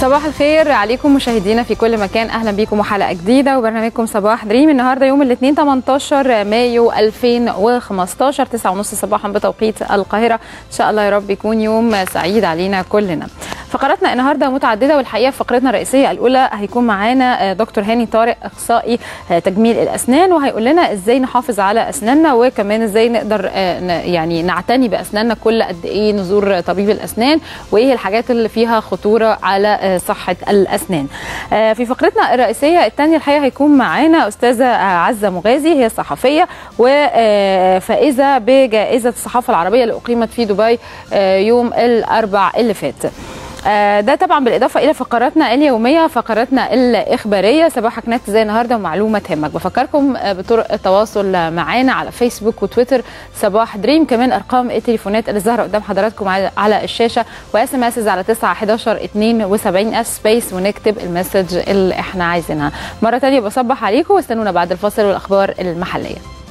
صباح الخير عليكم مشاهدينا في كل مكان اهلا بيكم وحلقه جديده وبرنامجكم صباح دريم النهارده يوم الاثنين 18 مايو 2015 9 ونص صباحا بتوقيت القاهره ان شاء الله يا رب يكون يوم سعيد علينا كلنا فقراتنا النهارده متعدده والحقيقه في فقرتنا الرئيسيه الاولى هيكون معانا دكتور هاني طارق اخصائي تجميل الاسنان وهيقول لنا ازاي نحافظ على اسناننا وكمان ازاي نقدر يعني نعتني باسناننا كل قد ايه نزور طبيب الاسنان وايه الحاجات اللي فيها خطوره على صحه الاسنان. في فقرتنا الرئيسيه الثانيه الحقيقه هيكون معانا استاذه عزه مغازي هي صحفيه وفائزه بجائزه الصحافه العربيه اللي اقيمت في دبي يوم الاربع اللي فات. ده طبعا بالاضافه الى فقراتنا اليوميه فقراتنا الاخباريه صباحك نت زي النهارده ومعلومه تهمك بفكركم بطرق التواصل معانا على فيسبوك وتويتر صباح دريم كمان ارقام التليفونات اللي ظاهره قدام حضراتكم على الشاشه واس ام اس على 9 11 72 اس سبيس ونكتب المسج اللي احنا عايزينها مره ثانيه بصبح عليكم واستنونا بعد الفاصل والاخبار المحليه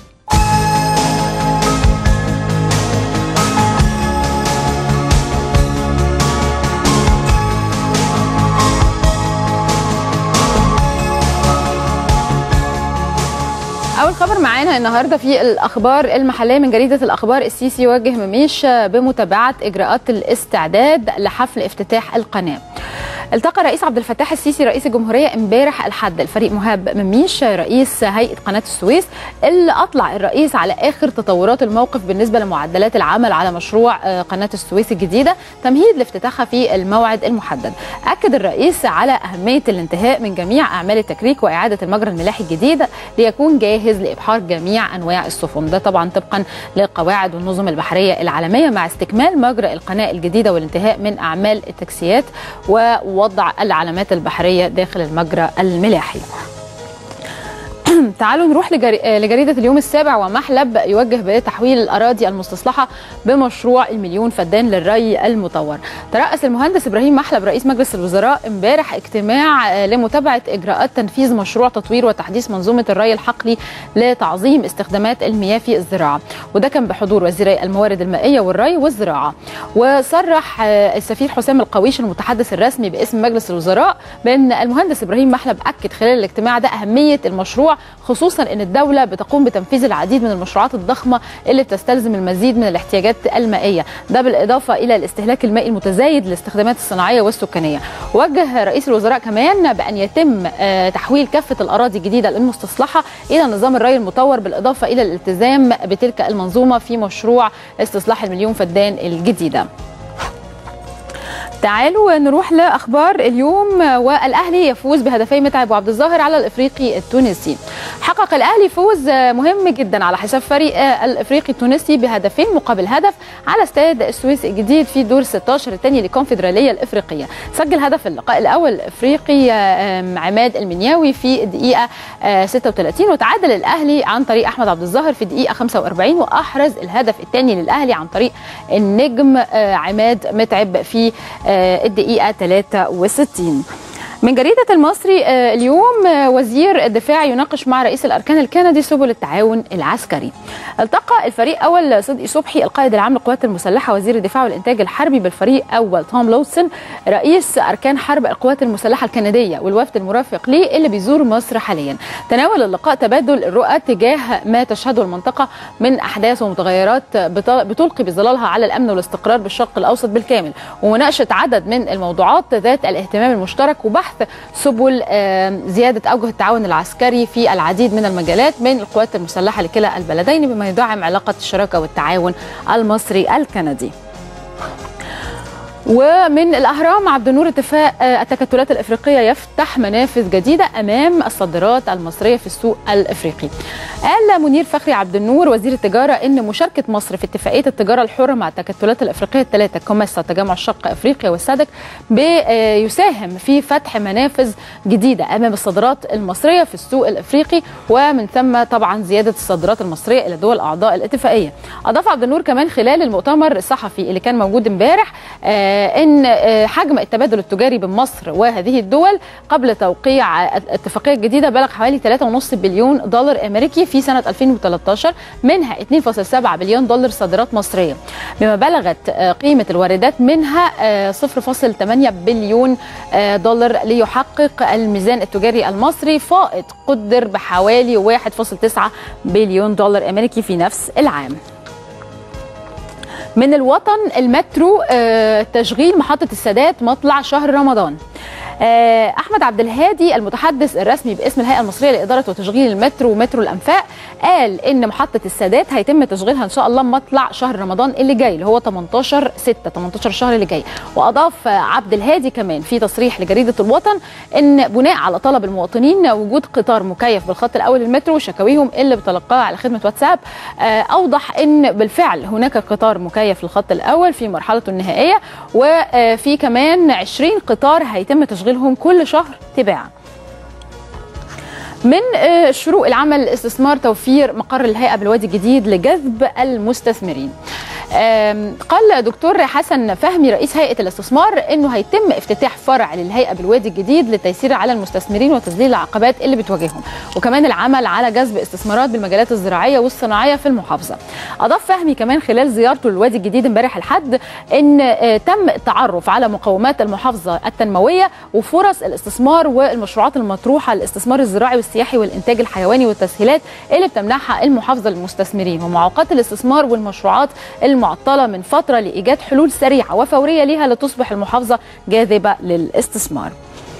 اول خبر معانا النهارده في الاخبار المحليه من جريده الاخبار السيسي يوجه مميش بمتابعه اجراءات الاستعداد لحفل افتتاح القناه التقى الرئيس عبد الفتاح السيسي رئيس الجمهوريه امبارح الحد الفريق مهاب مميش رئيس هيئه قناه السويس اللي اطلع الرئيس على اخر تطورات الموقف بالنسبه لمعدلات العمل على مشروع قناه السويس الجديده تمهيد لافتتاحها في الموعد المحدد اكد الرئيس على اهميه الانتهاء من جميع اعمال التكريك واعاده المجرى الملاحي الجديد ليكون جاهز لابحار جميع انواع السفن ده طبعا طبقا للقواعد والنظم البحريه العالميه مع استكمال مجرى القناه الجديده والانتهاء من اعمال التكسيات ووضع العلامات البحريه داخل المجرى الملاحي تعالوا نروح لجريدة اليوم السابع ومحلب يوجه بتحويل الأراضي المستصلحة بمشروع المليون فدان للري المطور ترأس المهندس إبراهيم محلب رئيس مجلس الوزراء امبارح اجتماع لمتابعة إجراءات تنفيذ مشروع تطوير وتحديث منظومة الري الحقلي لتعظيم استخدامات المياه في الزراعة وده كان بحضور وزيري الموارد المائية والري والزراعة وصرح السفير حسام القويش المتحدث الرسمي باسم مجلس الوزراء بأن المهندس إبراهيم محلب أكد خلال الاجتماع ده أهمية المشروع خصوصا ان الدوله بتقوم بتنفيذ العديد من المشروعات الضخمه اللي بتستلزم المزيد من الاحتياجات المائيه ده بالاضافه الى الاستهلاك المائي المتزايد للاستخدامات الصناعيه والسكانيه وجه رئيس الوزراء كمان بان يتم تحويل كافه الاراضي الجديده المستصلحه الى نظام الري المطور بالاضافه الى الالتزام بتلك المنظومه في مشروع استصلاح المليون فدان الجديده تعالوا نروح لاخبار اليوم والاهلي يفوز بهدفي متعب وعبد الظاهر على الافريقي التونسي حقق الاهلي فوز مهم جدا على حساب فريق الافريقي التونسي بهدفين مقابل هدف على استاد السويس الجديد في دور 16 الثاني للكونفدراليه الافريقيه سجل هدف اللقاء الاول الافريقي عماد المنياوي في الدقيقه 36 وتعادل الاهلي عن طريق احمد عبد الظاهر في الدقيقه 45 واحرز الهدف الثاني للاهلي عن طريق النجم عماد متعب في الدقيقة 63 من جريدة المصري اليوم وزير الدفاع يناقش مع رئيس الأركان الكندي سبل التعاون العسكري التقى الفريق أول صدقي صبحي القائد العام للقوات المسلحة وزير الدفاع والإنتاج الحربي بالفريق أول توم لوتسون رئيس أركان حرب القوات المسلحة الكندية والوفد المرافق ليه اللي بيزور مصر حاليا تناول اللقاء تبادل الرؤى تجاه ما تشهده المنطقة من أحداث ومتغيرات بتلقي بظلالها على الأمن والاستقرار بالشرق الأوسط بالكامل ومناقشة عدد من الموضوعات ذات الاهتمام المشترك وبحث بحث سبل زيادة أوجه التعاون العسكري في العديد من المجالات بين القوات المسلحة لكلا البلدين بما يدعم علاقة الشراكة والتعاون المصري الكندي ومن الاهرام عبد النور اتفاق التكتلات الافريقيه يفتح منافذ جديده امام الصادرات المصريه في السوق الافريقي. قال منير فخري عبد النور وزير التجاره ان مشاركه مصر في اتفاقيه التجاره الحره مع التكتلات الافريقيه الثلاثه كوميسا تجمع الشرق افريقيا والسادك بيساهم في فتح منافذ جديده امام الصادرات المصريه في السوق الافريقي ومن ثم طبعا زياده الصادرات المصريه الى دول اعضاء الاتفاقيه. اضاف عبد النور كمان خلال المؤتمر الصحفي اللي كان موجود امبارح ان حجم التبادل التجاري بين مصر وهذه الدول قبل توقيع اتفاقيه جديده بلغ حوالي 3.5 بليون دولار امريكي في سنه 2013 منها 2.7 بليون دولار صادرات مصريه بما بلغت قيمه الواردات منها 0.8 بليون دولار ليحقق الميزان التجاري المصري فائض قدر بحوالي 1.9 بليون دولار امريكي في نفس العام من الوطن المترو تشغيل محطة السادات مطلع شهر رمضان احمد عبد الهادي المتحدث الرسمي باسم الهيئه المصريه لاداره وتشغيل المترو ومترو الانفاق قال ان محطه السادات هيتم تشغيلها ان شاء الله مطلع شهر رمضان اللي جاي اللي هو 18 6 18 الشهر اللي جاي واضاف عبد الهادي كمان في تصريح لجريده الوطن ان بناء على طلب المواطنين وجود قطار مكيف بالخط الاول للمترو وشكاويهم اللي بتلقاها على خدمه واتساب اوضح ان بالفعل هناك قطار مكيف للخط الاول في مرحلته النهائيه وفي كمان 20 قطار هيتم تشغيل تشغيلهم كل شهر تباعا من شروق العمل الاستثمار توفير مقر الهيئه بالوادي الجديد لجذب المستثمرين قال دكتور حسن فهمي رئيس هيئه الاستثمار انه هيتم افتتاح فرع للهيئه بالوادي الجديد للتيسير على المستثمرين وتذليل العقبات اللي بتواجههم وكمان العمل على جذب استثمارات بالمجالات الزراعيه والصناعيه في المحافظه اضاف فهمي كمان خلال زيارته للوادي الجديد امبارح الحد ان تم التعرف على مقومات المحافظه التنمويه وفرص الاستثمار والمشروعات المطروحه للاستثمار الزراعي والسياحي والانتاج الحيواني والتسهيلات اللي بتمنحها المحافظه للمستثمرين ومعوقات الاستثمار والمشروعات المعطله من فتره لايجاد حلول سريعه وفوريه ليها لتصبح المحافظه جاذبه للاستثمار.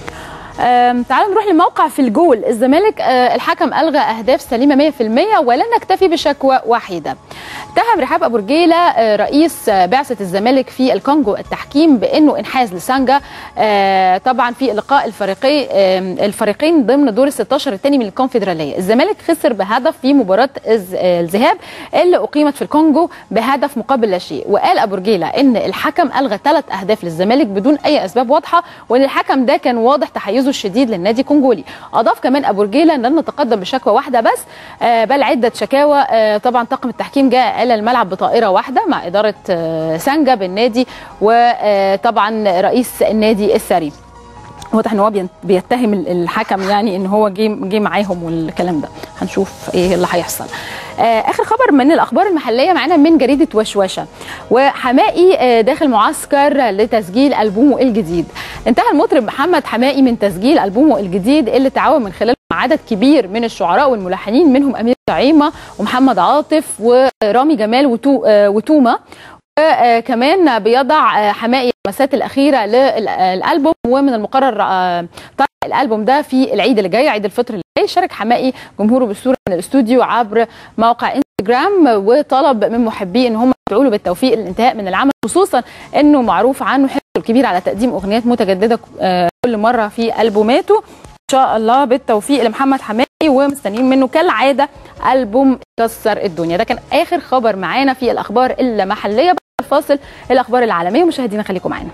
تعالوا نروح لموقع في الجول الزمالك الحكم الغى اهداف سليمه 100% ولن نكتفي بشكوى وحيده اتهم رحاب ابو رجيله رئيس بعثه الزمالك في الكونغو التحكيم بانه انحاز لسانجا طبعا في لقاء الفريقي الفريقين ضمن دور ال 16 الثاني من الكونفدراليه الزمالك خسر بهدف في مباراه الذهاب اللي اقيمت في الكونغو بهدف مقابل لا شيء وقال ابو رجيله ان الحكم الغى ثلاث اهداف للزمالك بدون اي اسباب واضحه وان الحكم ده كان واضح تحيزه الشديد للنادي الكونغولي اضاف كمان ابو رجيله ان لن نتقدم بشكوى واحده بس بل عده شكاوى طبعا طاقم التحكيم جاء الى الملعب بطائره واحده مع اداره سانجا بالنادي وطبعا رئيس النادي السري واضح ان هو بيتهم الحكم يعني ان هو جه جه معاهم والكلام ده هنشوف ايه اللي هيحصل اخر خبر من الاخبار المحليه معانا من جريده وشوشه وحمائي داخل معسكر لتسجيل البومه الجديد انتهى المطرب محمد حمائي من تسجيل البومه الجديد اللي تعاون من خلاله عدد كبير من الشعراء والملحنين منهم امير طعيمه ومحمد عاطف ورامي جمال وتو وتوما وكمان بيضع حمائي اللمسات الاخيره للالبوم ومن المقرر طرح الالبوم ده في العيد اللي جاي عيد الفطر اللي جاي شارك حمائي جمهوره بالصوره من الاستوديو عبر موقع انستجرام وطلب من محبيه ان هم يدعوا له بالتوفيق للانتهاء من العمل خصوصا انه معروف عنه حرصه الكبير على تقديم اغنيات متجدده كل مره في البوماته ان شاء الله بالتوفيق لمحمد حمائي ومستنيين منه كالعاده البوم كسر الدنيا ده كان اخر خبر معانا في الاخبار المحليه بعد الفاصل الاخبار العالميه مشاهدينا خليكم معانا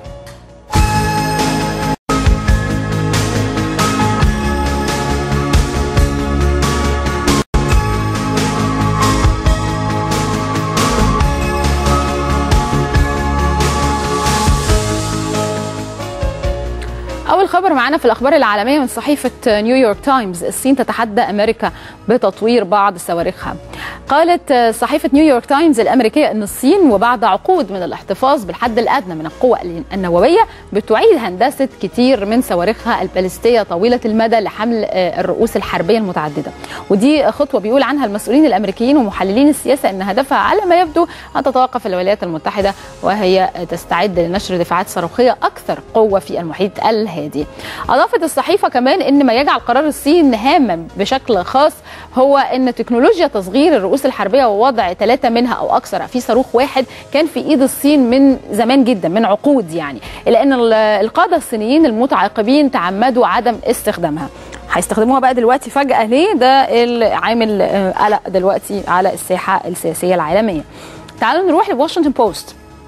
أول خبر معانا في الأخبار العالمية من صحيفة نيويورك تايمز الصين تتحدى أمريكا بتطوير بعض صواريخها قالت صحيفة نيويورك تايمز الأمريكية أن الصين وبعد عقود من الاحتفاظ بالحد الأدنى من القوة النووية بتعيد هندسة كتير من صواريخها البالستية طويلة المدى لحمل الرؤوس الحربية المتعددة ودي خطوة بيقول عنها المسؤولين الأمريكيين ومحللين السياسة أن هدفها على ما يبدو أن تتوقف الولايات المتحدة وهي تستعد لنشر دفاعات صاروخية أكثر قوة في المحيط الهادي أضافت الصحيفة كمان أن ما يجعل قرار الصين هاما بشكل خاص هو أن تكنولوجيا تصغير الرؤوس الحربية ووضع ثلاثة منها أو أكثر في صاروخ واحد كان في إيد الصين من زمان جدا من عقود يعني إلا أن القادة الصينيين المتعاقبين تعمدوا عدم استخدامها هيستخدموها بقى دلوقتي فجأة ليه ده عامل قلق دلوقتي على الساحة السياسية العالمية تعالوا نروح لواشنطن بوست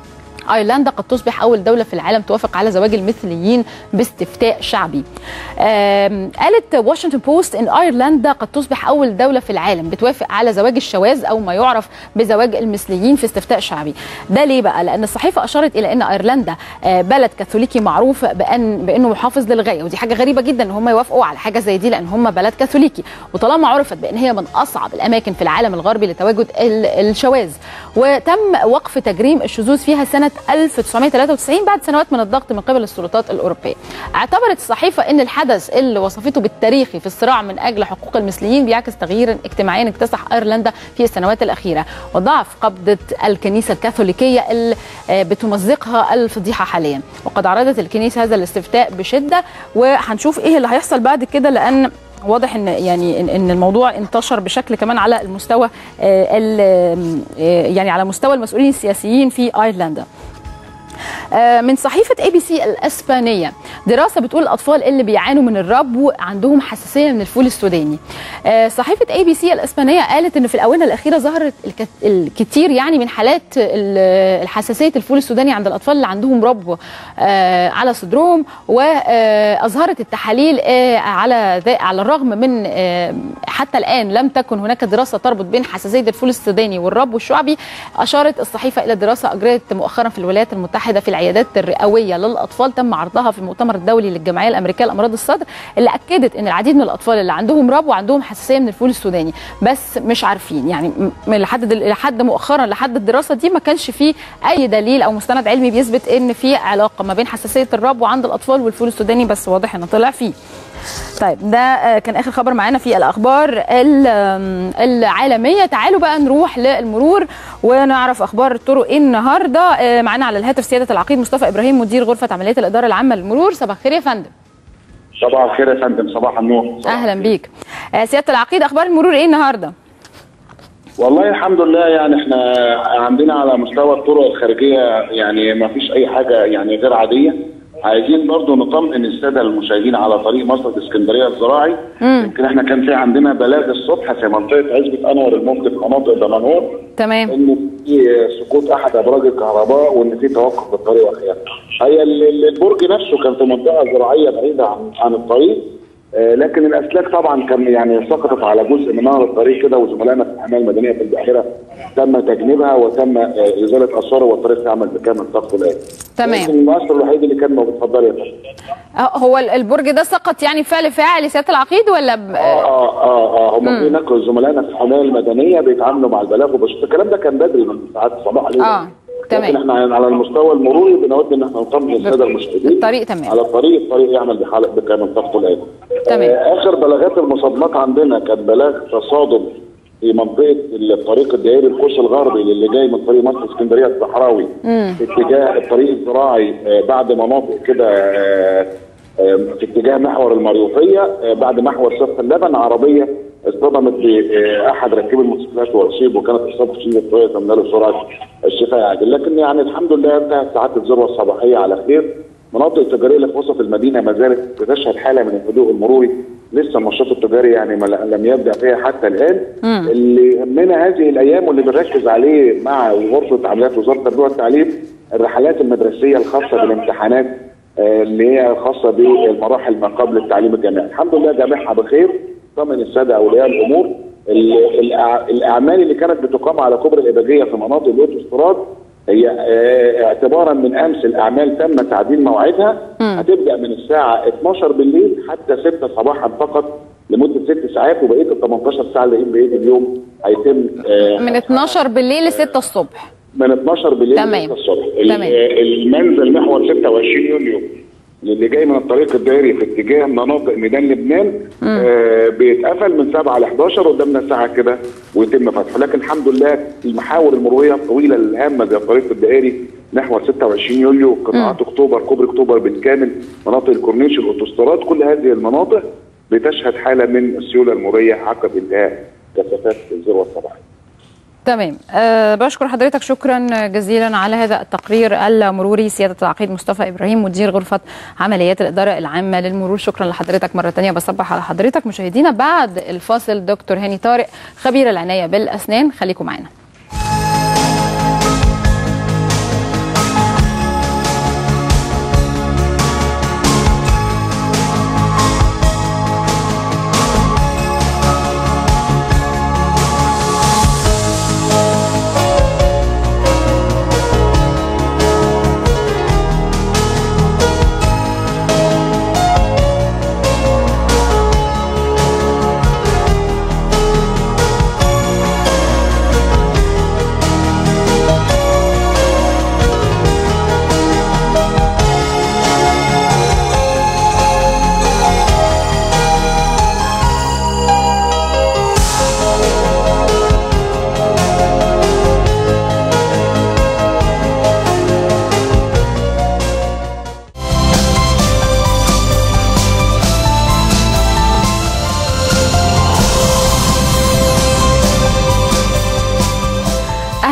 ايرلندا قد تصبح اول دوله في العالم توافق على زواج المثليين باستفتاء شعبي قالت واشنطن بوست ان ايرلندا قد تصبح اول دوله في العالم بتوافق على زواج الشواذ او ما يعرف بزواج المثليين في استفتاء شعبي ده ليه بقى لان الصحيفه اشارت الى ان ايرلندا بلد كاثوليكي معروف بان بانه محافظ للغايه ودي حاجه غريبه جدا ان هم يوافقوا على حاجه زي دي لان هم بلد كاثوليكي وطالما عرفت بان هي من اصعب الاماكن في العالم الغربي لتواجد الشواذ وتم وقف تجريم الشذوذ فيها سنه 1993 بعد سنوات من الضغط من قبل السلطات الاوروبيه اعتبرت الصحيفه ان الحدث اللي وصفته بالتاريخي في الصراع من اجل حقوق المثليين بيعكس تغييرا اجتماعيا اكتسح ايرلندا في السنوات الاخيره وضعف قبضه الكنيسه الكاثوليكيه اللي بتمزقها الفضيحه حاليا وقد عرضت الكنيسه هذا الاستفتاء بشده وهنشوف ايه اللي هيحصل بعد كده لان واضح ان يعني ان الموضوع انتشر بشكل كمان على المستوى يعني على مستوى المسؤولين السياسيين في ايرلندا من صحيفة اي بي سي الاسبانية دراسة بتقول الاطفال اللي بيعانوا من الربو عندهم حساسية من الفول السوداني صحيفة اي بي سي الاسبانية قالت ان في الاونة الاخيرة ظهرت الكثير يعني من حالات الحساسية الفول السوداني عند الاطفال اللي عندهم ربو على صدرهم واظهرت التحاليل على على الرغم من حتى الان لم تكن هناك دراسة تربط بين حساسية الفول السوداني والربو الشعبي اشارت الصحيفة الى دراسة اجريت مؤخرا في الولايات المتحدة في العيادات الرئويه للاطفال تم عرضها في المؤتمر الدولي للجمعيه الامريكيه لامراض الصدر اللي اكدت ان العديد من الاطفال اللي عندهم ربو عندهم حساسيه من الفول السوداني بس مش عارفين يعني من لحد لحد مؤخرا لحد الدراسه دي ما كانش في اي دليل او مستند علمي بيثبت ان في علاقه ما بين حساسيه الربو عند الاطفال والفول السوداني بس واضح ان طلع فيه طيب ده كان اخر خبر معانا في الاخبار العالميه تعالوا بقى نروح للمرور ونعرف اخبار الطرق ايه النهارده معانا على الهاتف سياده العقيد مصطفى ابراهيم مدير غرفه عمليات الاداره العامه للمرور صباح الخير يا فندم صباح الخير يا فندم صباح النور اهلا بيك سياده العقيد اخبار المرور ايه النهارده والله الحمد لله يعني احنا عندنا على مستوى الطرق الخارجيه يعني ما فيش اي حاجه يعني غير عاديه عايزين برضو نطمئن الساده المشاهدين على طريق مصر اسكندريه الزراعي يمكن احنا كان في عندنا بلاغ الصبح في منطقه عزبه انور الممكن في مناطق دمنهور تمام ان في سقوط احد ابراج الكهرباء وان في توقف بالطريق وخيانه هي البرج نفسه كان في منطقه زراعيه بعيده عن عن الطريق آه لكن الاسلاك طبعا كان يعني سقطت على جزء من نهر الطريق كده وزملائنا في الحمايه المدنيه في البحيره تم تجنيبها وتم آه ازاله اثاره والطريق يعمل بكامل طاقته الان. تمام. لكن المؤثر الوحيد اللي كان موجود اتفضل يا فندم. هو البرج ده سقط يعني فعل فاعل سياده العقيد ولا ب... اه اه اه, آه هم في هناك زملائنا في الحمايه المدنيه بيتعاملوا مع البلاغ وبس الكلام ده كان بدري من ساعات الصباح عليه اه تمام لكن احنا على المستوى المروري بنود ان احنا نطمن الساده المشاهدين الطريق تمام على الطريق الطريق يعمل بحاله بكامل طاقته الان تمام آه اخر بلاغات المصادمات عندنا كان بلاغ تصادم في منطقه الطريق الدائري القوس الغربي اللي جاي من طريق مصر اسكندريه الصحراوي في اتجاه الطريق الزراعي آه بعد مناطق كده آه في اتجاه محور المريوطيه بعد محور صف اللبن عربيه اصطدمت باحد راكبي الموتوسيكلات واصيب وكانت اصابه شديده شويه تمنى له سرعه الشفاء عاجل لكن يعني الحمد لله انتهت ساعات الذروه الصباحيه على خير مناطق التجاريه اللي في وسط المدينه ما زالت بتشهد حاله من الهدوء المروري لسه النشاط التجاري يعني لم يبدا فيها حتى الان مم. اللي يهمنا هذه الايام واللي بنركز عليه مع غرفه عمليات وزاره التربيه والتعليم الرحلات المدرسيه الخاصه بالامتحانات اللي هي خاصه بالمراحل ما قبل التعليم الجامعي، الحمد لله جامعها بخير طمن الساده اولياء الامور الاعمال اللي كانت بتقام على كبر الاباجيه في مناطق الاوتوستراد هي اعتبارا من امس الاعمال تم تعديل موعدها هتبدا من الساعه 12 بالليل حتى 6 صباحا فقط لمده ست ساعات وبقيه ال 18 ساعه اللي بقيه اليوم هيتم من 12 بالليل ل 6 الصبح من 12 بالليل تمام. ل 6 الصبح تمام. المنزل محور 26 يوليو اللي جاي من الطريق الدائري في اتجاه مناطق ميدان لبنان آه بيتقفل من 7 ل 11 قدامنا ساعه كده ويتم فتحه لكن الحمد لله المحاور المروريه الطويله الهامه زي الطريق الدائري محور 26 يوليو قطاعات اكتوبر كوبري اكتوبر بالكامل مناطق الكورنيش الاوتوستراد كل هذه المناطق بتشهد حاله من السيوله المروريه عقب انتهاء كثافات الذروه الصباحيه تمام أه بشكر حضرتك شكرا جزيلا على هذا التقرير المروري سيادة العقيد مصطفى إبراهيم مدير غرفة عمليات الإدارة العامة للمرور شكرا لحضرتك مرة تانية بصبح على حضرتك مشاهدينا بعد الفاصل دكتور هاني طارق خبير العناية بالأسنان خليكم معنا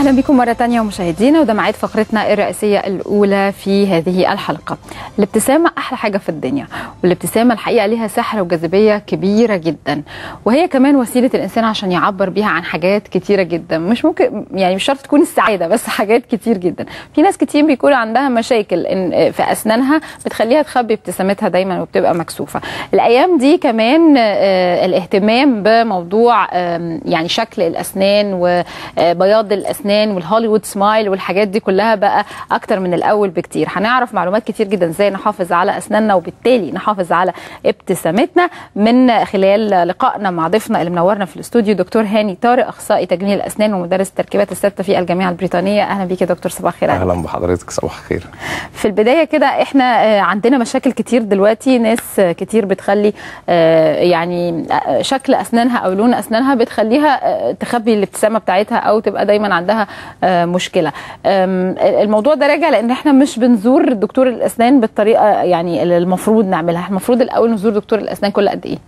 اهلا بكم مره تانية مشاهدينا وده ميعاد فقرتنا الرئيسيه الاولى في هذه الحلقه الابتسامه احلى حاجه في الدنيا والابتسامه الحقيقه ليها سحر وجاذبيه كبيره جدا وهي كمان وسيله الانسان عشان يعبر بيها عن حاجات كتيره جدا مش ممكن يعني مش شرط تكون السعاده بس حاجات كتير جدا في ناس كتير بيكون عندها مشاكل إن في اسنانها بتخليها تخبي ابتسامتها دايما وبتبقى مكسوفه الايام دي كمان آه، الاهتمام بموضوع آم، يعني شكل الاسنان وبياض الاسنان والهوليوود سمايل والحاجات دي كلها بقى اكتر من الاول بكتير هنعرف معلومات كتير جدا ازاي نحافظ على اسناننا وبالتالي نحافظ على ابتسامتنا من خلال لقائنا مع ضيفنا اللي منورنا في الاستوديو دكتور هاني طارق اخصائي تجميل الاسنان ومدرس التركيبات الثابته في الجامعه البريطانيه اهلا بيك يا دكتور صباح الخير اهلا بحضرتك صباح الخير في البدايه كده احنا آه، عندنا مشاكل كتير دلوقتي ناس آه، كتير بتخلي آه، يعني آه، شكل اسنانها او لون اسنانها بتخليها آه، تخبي الابتسامه بتاعتها او تبقى دايما عندها آه، مشكله آم، الموضوع ده راجع لان احنا مش بنزور دكتور الاسنان بالطريقه يعني اللي المفروض نعملها المفروض الاول نزور دكتور الاسنان كل قد ايه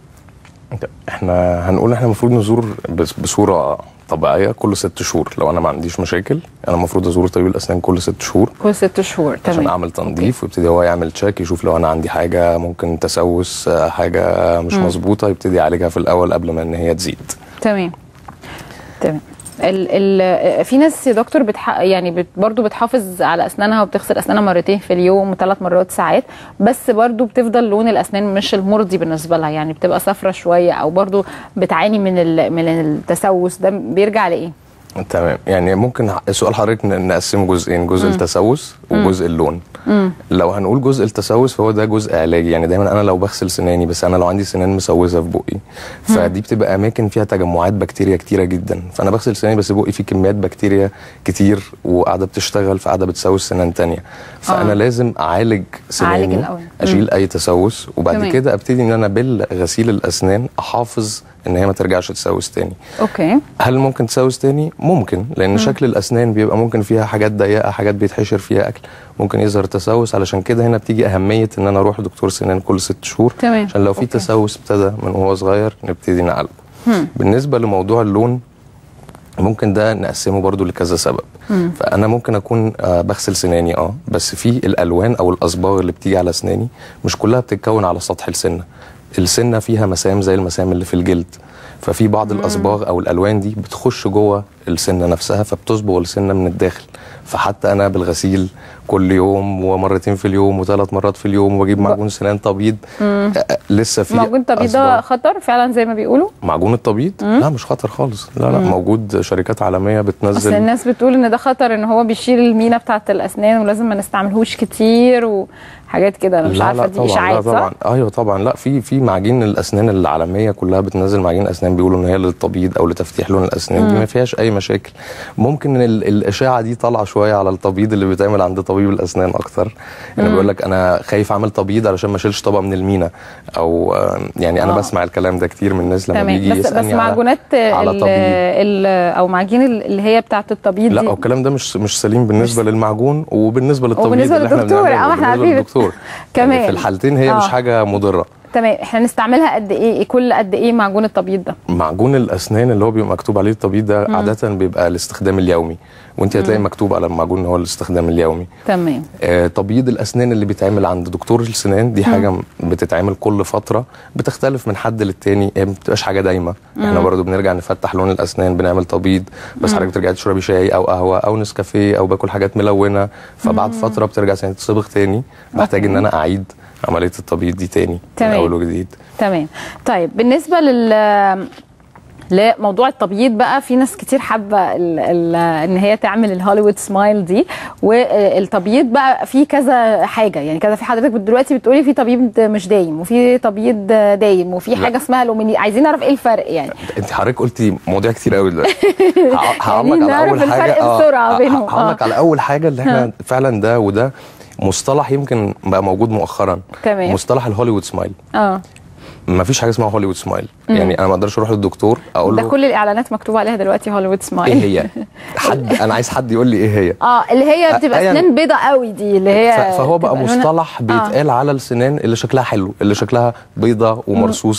احنا هنقول احنا المفروض نزور بس- بصوره طبيعيه كل ست شهور لو انا ما عنديش مشاكل انا المفروض ازور طبيب الاسنان كل ست شهور كل ست شهور عشان تمام اعمل تنظيف ويبتدي هو يعمل تشيك يشوف لو انا عندي حاجه ممكن تسوس آه، حاجه مش مظبوطه يبتدي يعالجها في الاول قبل ما ان هي تزيد تمام تمام ال ال في ناس يا دكتور بتح... يعني بت برضو بتحافظ على اسنانها وبتغسل اسنانها مرتين في اليوم وثلاث مرات ساعات بس برضو بتفضل لون الاسنان مش المرضي بالنسبه لها يعني بتبقى صفرة شويه او برضو بتعاني من ال... من التسوس ده بيرجع لايه؟ تمام يعني ممكن سؤال حضرتك ن- نقسمه جزئين جزء التسوس وجزء اللون لو هنقول جزء التسوس فهو ده جزء علاجي يعني دايما انا لو بغسل سناني بس انا لو عندي سنان مسوسه في بقي فدي بتبقى اماكن فيها تجمعات بكتيريا كتيره جدا فانا بغسل سناني بس بقي فيه كميات بكتيريا كتير وقاعده بتشتغل فقاعده بتسوس سنان تانية فانا آه. لازم اعالج سناني الأول. اشيل اي تسوس وبعد تمام. كده ابتدي ان انا بالغسيل الاسنان احافظ ان هي ما ترجعش تسوس تاني اوكي هل ممكن تسوس تاني؟ ممكن لان شكل الاسنان بيبقى ممكن فيها حاجات ضيقه حاجات بيتحشر فيها اكل ممكن يظهر تسوس علشان كده هنا بتيجي اهميه ان انا اروح لدكتور سنان كل ست شهور تمام. عشان لو في أوكي. تسوس ابتدى من وهو صغير نبتدي نعالجه بالنسبه لموضوع اللون ممكن ده نقسمه برضو لكذا سبب فانا ممكن اكون آه بغسل سناني اه بس في الالوان او الاصباغ اللي بتيجي على اسناني مش كلها بتتكون على سطح السنه السنه فيها مسام زي المسام اللي في الجلد ففي بعض الاصباغ او الالوان دي بتخش جوه السنه نفسها فبتصبغ السنه من الداخل فحتى انا بالغسيل كل يوم ومرتين في اليوم وثلاث مرات في اليوم واجيب معجون سنان تبيض آه، آه، لسه في معجون التبييض ده أصباغ. خطر فعلا زي ما بيقولوا معجون التبييض لا مش خطر خالص لا لا موجود شركات عالميه اصل بتنزل الناس بتقول ان ده خطر ان هو بيشيل المينا بتاعه الاسنان ولازم ما نستعملهوش كتير وحاجات كده انا مش لا عارفه لا دي طبعا لا اشاعات طبعا صح؟ ايوه طبعا لا في في معاجين الاسنان العالميه كلها بتنزل معاجين اسنان بيقولوا ان هي للتبييض او لتفتيح لون الاسنان دي ما فيهاش اي مشاكل ممكن ال- الاشاعه دي طالعه شويه على التبييض اللي بيتعمل عند طبيب الاسنان اكتر يعني بيقول لك انا خايف اعمل تبييض علشان ما اشيلش طبقه من المينا او آه، يعني انا آه. بسمع الكلام ده كتير من الناس لما تمام بيجي بس بس يسالني على- معجونات على ال- تبييض ال- او معجين ال- اللي هي بتاعه التبييض لا دي هو الكلام ده مش مش سليم بالنسبه للمعجون وبالنسبه للتبييض وبالنسبة اللي احنا للدكتور، بنعمله اه، احنا وبالنسبة عارفين. للدكتور كمان. يعني في الحالتين هي اه. مش حاجه مضره تمام احنا نستعملها قد ايه كل قد ايه معجون التبييض ده معجون الاسنان اللي هو بيبقى مكتوب عليه التبييض ده عاده بيبقى الاستخدام اليومي وانت هتلاقي مكتوب على المعجون ان هو الاستخدام اليومي تمام آه تبييض الاسنان اللي بيتعمل عند دكتور السنان دي حاجه م- بتتعمل كل فتره بتختلف من حد للتاني هي ما بتبقاش حاجه دايمه احنا برضو بنرجع نفتح لون الاسنان بنعمل تبييض بس حضرتك بترجعي تشربي شاي او قهوه او نسكافيه او باكل حاجات ملونه فبعد فتره بترجع سنان تتصبغ تاني بحتاج ان انا اعيد عمليه التبييض دي تاني من تمام. اول وجديد تمام طيب بالنسبه لل لموضوع التبييض بقى في ناس كتير حابه ال ال ان هي تعمل الهوليوود سمايل دي والتبييض بقى في كذا حاجه يعني كذا في حضرتك دلوقتي بتقولي في تبييض مش دايم وفي تبييض دايم وفي لا. حاجه اسمها لوميني عايزين نعرف ايه الفرق يعني انت حضرتك قلتي مواضيع كتير قوي دلوقتي ه- هعلق على نعرف اول الفرق حاجه آه، بسرعة ه- بينهم. هعلق آه. على اول حاجه اللي احنا فعلا ده وده مصطلح يمكن بقى موجود مؤخرا تمام. مصطلح الهوليوود سمايل اه ما فيش حاجه اسمها هوليوود سمايل يعني انا ما اقدرش اروح للدكتور اقول ده له كل الاعلانات مكتوب عليها دلوقتي هوليوود سمايل ايه هي حد انا عايز حد يقول لي ايه هي اه اللي هي بتبقى أيا- اسنان بيضة قوي دي اللي هي ف- فهو بقى بتبقى لونها- مصطلح بيتقال على السنان اللي شكلها حلو اللي شكلها بيضة ومرصوصة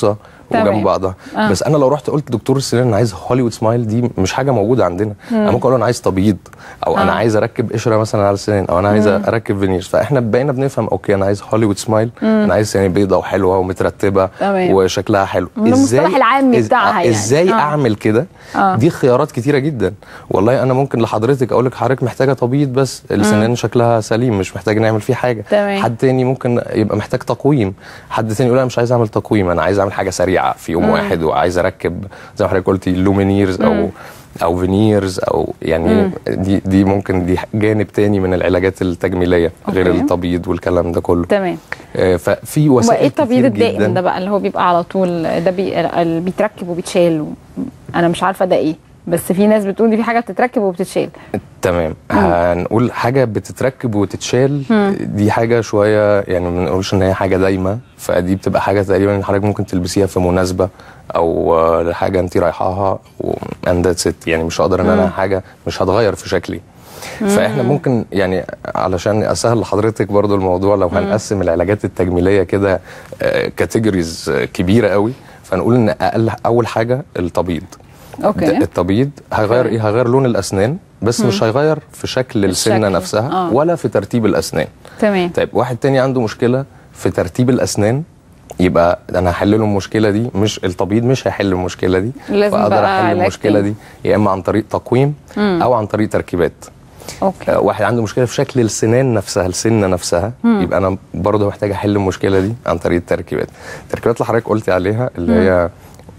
تمام. وجنب بعضها آه. بس انا لو رحت قلت دكتور السنان انا عايز هوليوود سمايل دي مش حاجه موجوده عندنا انا ممكن اقول انا عايز تبييض او انا آه. عايز اركب قشره مثلا على السنان او انا عايز اركب فينيرز فاحنا بقينا بنفهم اوكي انا عايز هوليوود سمايل انا عايز سنان بيضاء وحلوه ومترتبه تمام. وشكلها حلو من المصطلح العامي إز- بتاعها يعني. ازاي آه. اعمل كده آه. دي خيارات كتيره جدا والله انا ممكن لحضرتك اقول لك حضرتك محتاجه تبييض بس السنان شكلها سليم مش محتاج نعمل فيه حاجه تمام. حد تاني ممكن يبقى محتاج تقويم حد تاني يقول انا مش عايز اعمل تقويم انا عايز اعمل حاجه سريعه في يوم واحد وعايز اركب زي ما حضرتك قلتي لومينيرز او او فينيرز او يعني دي دي ممكن دي جانب تاني من العلاجات التجميليه غير أوكي. التبييض والكلام ده كله تمام آه، ففي هو وسائل ايه التبييض كتير الدائم جداً. ده بقى اللي هو بيبقى على طول ده بي... اللي بيتركب وبيتشال و... انا مش عارفه ده ايه بس في ناس بتقول دي في حاجه بتتركب وبتتشال تمام هنقول حاجه بتتركب وتتشال دي حاجه شويه يعني ما نقولش ان هي حاجه دايمه فدي بتبقى حاجه تقريبا حضرتك ممكن تلبسيها في مناسبه او آه، لحاجه انت رايحاها اند ذاتس يعني مش هقدر ان انا حاجه مش هتغير في شكلي فاحنا ممكن يعني علشان اسهل لحضرتك برضو الموضوع لو هنقسم العلاجات التجميليه كده كاتيجوريز كبيره قوي فنقول ان اقل اول حاجه التبييض اوكي ده- التبييض هيغير أوكي. ايه هيغير لون الاسنان بس مش هيغير في شكل السنه الشكل. نفسها آه. ولا في ترتيب الاسنان تمام طيب واحد تاني عنده مشكله في ترتيب الاسنان يبقى انا هحل له المشكله دي مش التبييض مش هيحل المشكله دي لازم فاقدر بقى احل علاج المشكله تاني. دي يا اما عن طريق تقويم او عن طريق تركيبات اوكي آه، واحد عنده مشكله في شكل السنان نفسها السنه نفسها يبقى انا برضه محتاج احل المشكله دي عن طريق التركيبات التركيبات اللي حضرتك قلتي عليها اللي هي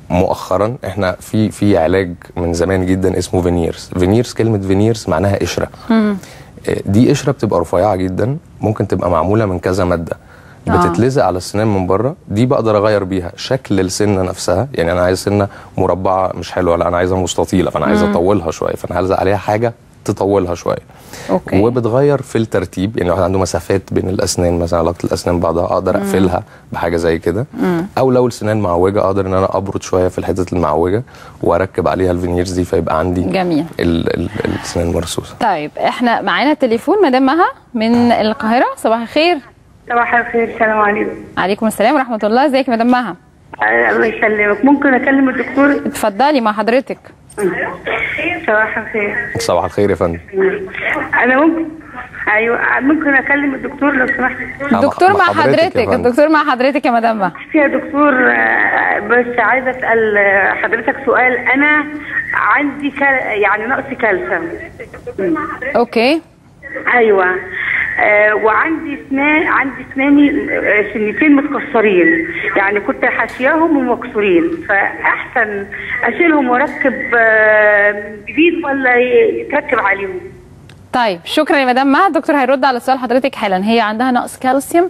مؤخرا احنا في في علاج من زمان جدا اسمه فينيرز فينيرز كلمه فينيرز معناها قشره آه، دي قشره بتبقى رفيعه جدا ممكن تبقى معموله من كذا ماده آه. بتتلزق على السنان من بره دي بقدر اغير بيها شكل السنه نفسها يعني انا عايز سنه مربعه مش حلوه لا انا عايزها مستطيله فانا عايز اطولها شويه فانا هلزق عليها حاجه تطولها شويه اوكي وبتغير في الترتيب يعني واحد عنده مسافات بين الاسنان مثلا علاقه الاسنان بعضها اقدر اقفلها بحاجه زي كده او لو السنان معوجه اقدر ان انا ابرد شويه في الحتت المعوجه واركب عليها الفينيرز دي فيبقى عندي جميل. ال ال السنان مرصوصه طيب احنا معانا تليفون مدام مها من القاهره صباح الخير صباح الخير السلام عليكم عليكم السلام ورحمه الله ازيك يا مدام مها آه، الله يسلمك ممكن اكلم الدكتور اتفضلي مع حضرتك صباح الخير صباح الخير يا فندم انا ممكن ايوه ممكن اكلم الدكتور لو سمحت الدكتور مع مع حضرتك يا حضرتك فندم. الدكتور مع حضرتك يا مدام مها يا دكتور آه، بس عايزه اسال آه، حضرتك سؤال انا عندي كال... يعني نقص كالسيوم اوكي ايوه آه وعندي اسنان عندي اسناني آه، سنتين متكسرين يعني كنت حاشياهم ومكسورين فاحسن اشيلهم واركب آه، جديد ولا يتركب عليهم طيب شكرا يا مدام مها الدكتور هيرد على سؤال حضرتك حالا هي عندها نقص كالسيوم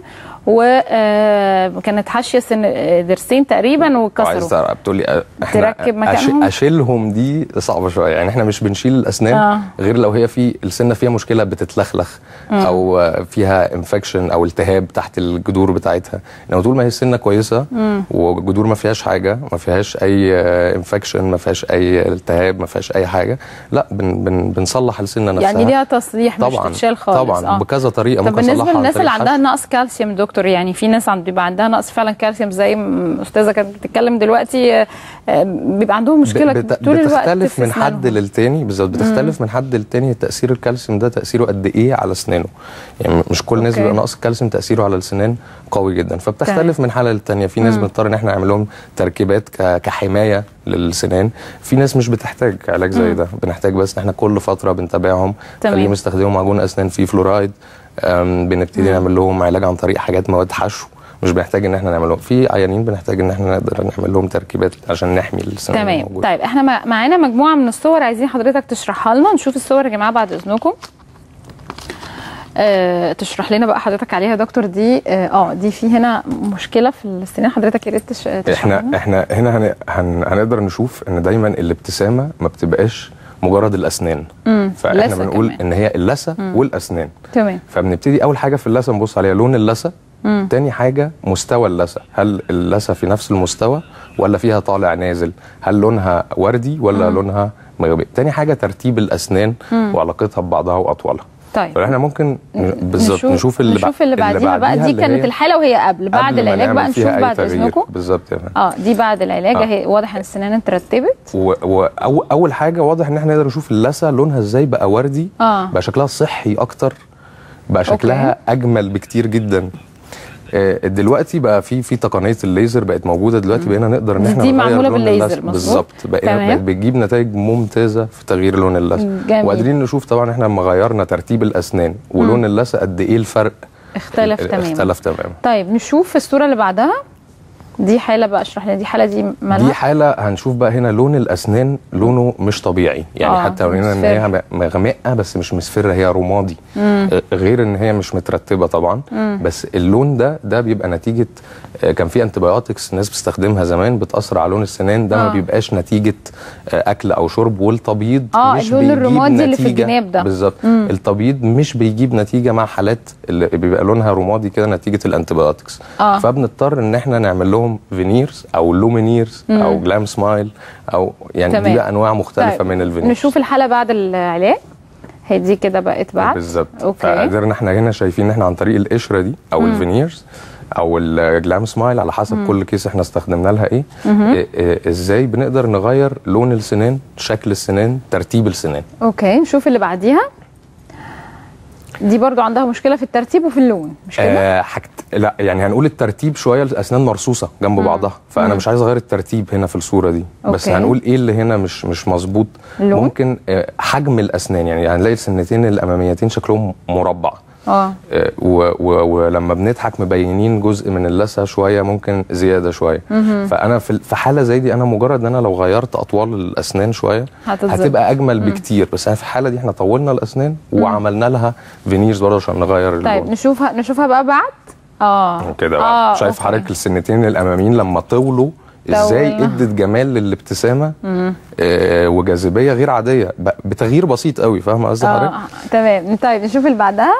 وكانت حاشيه سن آه، ضرسين تقريبا عايز واتكسروا تعرف بتقول لي أ- احنا تركب أش- مكانهم؟ اشيلهم دي صعبه شويه يعني احنا مش بنشيل الاسنان آه. غير لو هي في السنه فيها مشكله بتتلخلخ او آه، فيها انفكشن او التهاب تحت الجذور بتاعتها انما طول ما هي السنه كويسه والجذور ما فيهاش حاجه ما فيهاش اي انفكشن ما فيهاش اي التهاب ما فيهاش اي حاجه لا بن بن بنصلح السنه نفسها يعني ليها تصليح مش طبعا تتشال خالص طبعا آه. بكذا طريقه طب ممكن بالنسبه أصلحها عن للناس اللي طريق عندها حشو. نقص كالسيوم دكتور يعني في ناس عند بيبقى عندها نقص فعلا كالسيوم زي ما استاذه كانت بتتكلم دلوقتي آه، آه، بيبقى عندهم مشكله بت- طول الوقت بتختلف في من حد أسنانهم. للتاني بالظبط بتختلف من حد للتاني تاثير الكالسيوم ده تاثيره قد ايه على اسنانه يعني مش كل الناس أوكي. بيبقى نقص الكالسيوم تاثيره على السنان قوي جدا فبتختلف من حاله للتانيه في ناس بنضطر ان احنا نعمل لهم تركيبات ك- كحمايه للسنان في ناس مش بتحتاج علاج زي ده بنحتاج بس ان احنا كل فتره بنتابعهم تمام. خليهم يستخدموا معجون اسنان فيه فلورايد أم، بنبتدي نعمل لهم علاج عن طريق حاجات مواد حشو مش بنحتاج ان احنا نعمل لهم في عيانين بنحتاج ان احنا نقدر نعمل لهم تركيبات عشان نحمي السنان تمام الموجودة. طيب احنا مع- معانا مجموعه من الصور عايزين حضرتك تشرحها لنا نشوف الصور يا جماعه بعد اذنكم آه تشرح لنا بقى حضرتك عليها يا دكتور دي اه آه، دي في هنا مشكله في السنان حضرتك يا ريت تش- تشرح احنا لنا احنا هنا هن هن هنقدر نشوف ان دايما الابتسامه ما بتبقاش مجرد الاسنان فاحنا لثة بنقول كمان. ان هي اللثه والاسنان تمام فبنبتدي اول حاجه في اللثه نبص عليها لون اللثه تاني حاجه مستوى اللثه هل اللثه في نفس المستوى ولا فيها طالع نازل هل لونها وردي ولا لونها مغبي تاني حاجه ترتيب الاسنان وعلاقتها ببعضها واطوالها طيب فاحنا ممكن ن- بالظبط نشوف اللي نشوف اللي بعديها بقى دي اللي كانت هي الحاله وهي قبل بعد قبل ما العلاج بقى نعمل نشوف فيها أي بعد تغيير. اذنكم بالظبط يا فندم اه دي بعد العلاج آه. اهي واضح ان السنان اترتبت و- و- أو اول حاجه واضح ان احنا نقدر نشوف اللثه لونها ازاي بقى وردي آه. بقى شكلها صحي اكتر بقى شكلها أوكي. اجمل بكتير جدا آه، دلوقتي بقى في في تقنيه الليزر بقت موجوده دلوقتي بقينا نقدر ان دي احنا نغير معمولة لون بالليزر، اللثة. مظبوط. بالظبط بقينا تمام. بقت بتجيب نتائج ممتازه في تغيير لون اللثه جميل. وقادرين نشوف طبعا احنا لما غيرنا ترتيب الاسنان ولون اللثه قد ايه الفرق اختلف ال- تماما اختلف تماما طيب نشوف الصوره اللي بعدها دي حاله بقى اشرح لنا دي حاله دي دي مالها حاله هنشوف بقى هنا لون الاسنان لونه مش طبيعي يعني آه، حتى لو قلنا ان مصفر. هي م- مغمقه بس مش مصفره هي رمادي آه، غير ان هي مش مترتبه طبعا بس اللون ده ده بيبقى نتيجه آه، كان في انتبيوتكس الناس بتستخدمها زمان بتاثر على لون السنان ده آه. ما بيبقاش نتيجه آه، اكل او شرب والتبييض آه، مش اللون بيجيب الرمادي اللي في نتيجة. الجناب ده. بالظبط التبييض مش بيجيب نتيجه مع حالات اللي بيبقى لونها رمادي كده نتيجه الانتبيوتكس آه. فبنضطر ان احنا نعمل لهم فينيرز او لومينيرز او جلام سمايل او يعني تمام. دي بقى انواع مختلفه طيب، من الفينيرز نشوف الحاله بعد العلاج هي دي كده بقت بعد بالظبط اوكي فقدرنا احنا هنا شايفين ان احنا عن طريق القشره دي او الفينيرز او الجلام سمايل على حسب كل كيس احنا استخدمنا لها ايه إيه- إيه ازاي بنقدر نغير لون السنان شكل السنان ترتيب السنان اوكي نشوف اللي بعديها دي برضو عندها مشكله في الترتيب وفي اللون مش كده آه حاجت لا يعني هنقول الترتيب شويه الاسنان مرصوصه جنب بعضها فانا مش عايز اغير الترتيب هنا في الصوره دي بس أوكي. هنقول ايه اللي هنا مش مش مظبوط اللون؟ ممكن آه حجم الاسنان يعني هنلاقي السنتين الاماميتين شكلهم مربع اه آه، و- و- ولما بنضحك مبينين جزء من اللثه شويه ممكن زياده شويه فانا في في حاله زي دي انا مجرد ان انا لو غيرت اطوال الاسنان شويه هتتظبط. هتبقى اجمل بكتير بس انا في الحاله دي احنا طولنا الاسنان وعملنا لها فينيرز برضه عشان نغير اللون طيب نشوفها نشوفها بقى بعد اه كده بقى آه، شايف أوكي. حضرتك السنتين الاماميين لما طولوا ازاي طولنا. ادت جمال للابتسامه آه وجاذبيه غير عاديه ب- بتغيير بسيط قوي فاهمه قصدي حضرتك اه تمام طيب نشوف اللي بعدها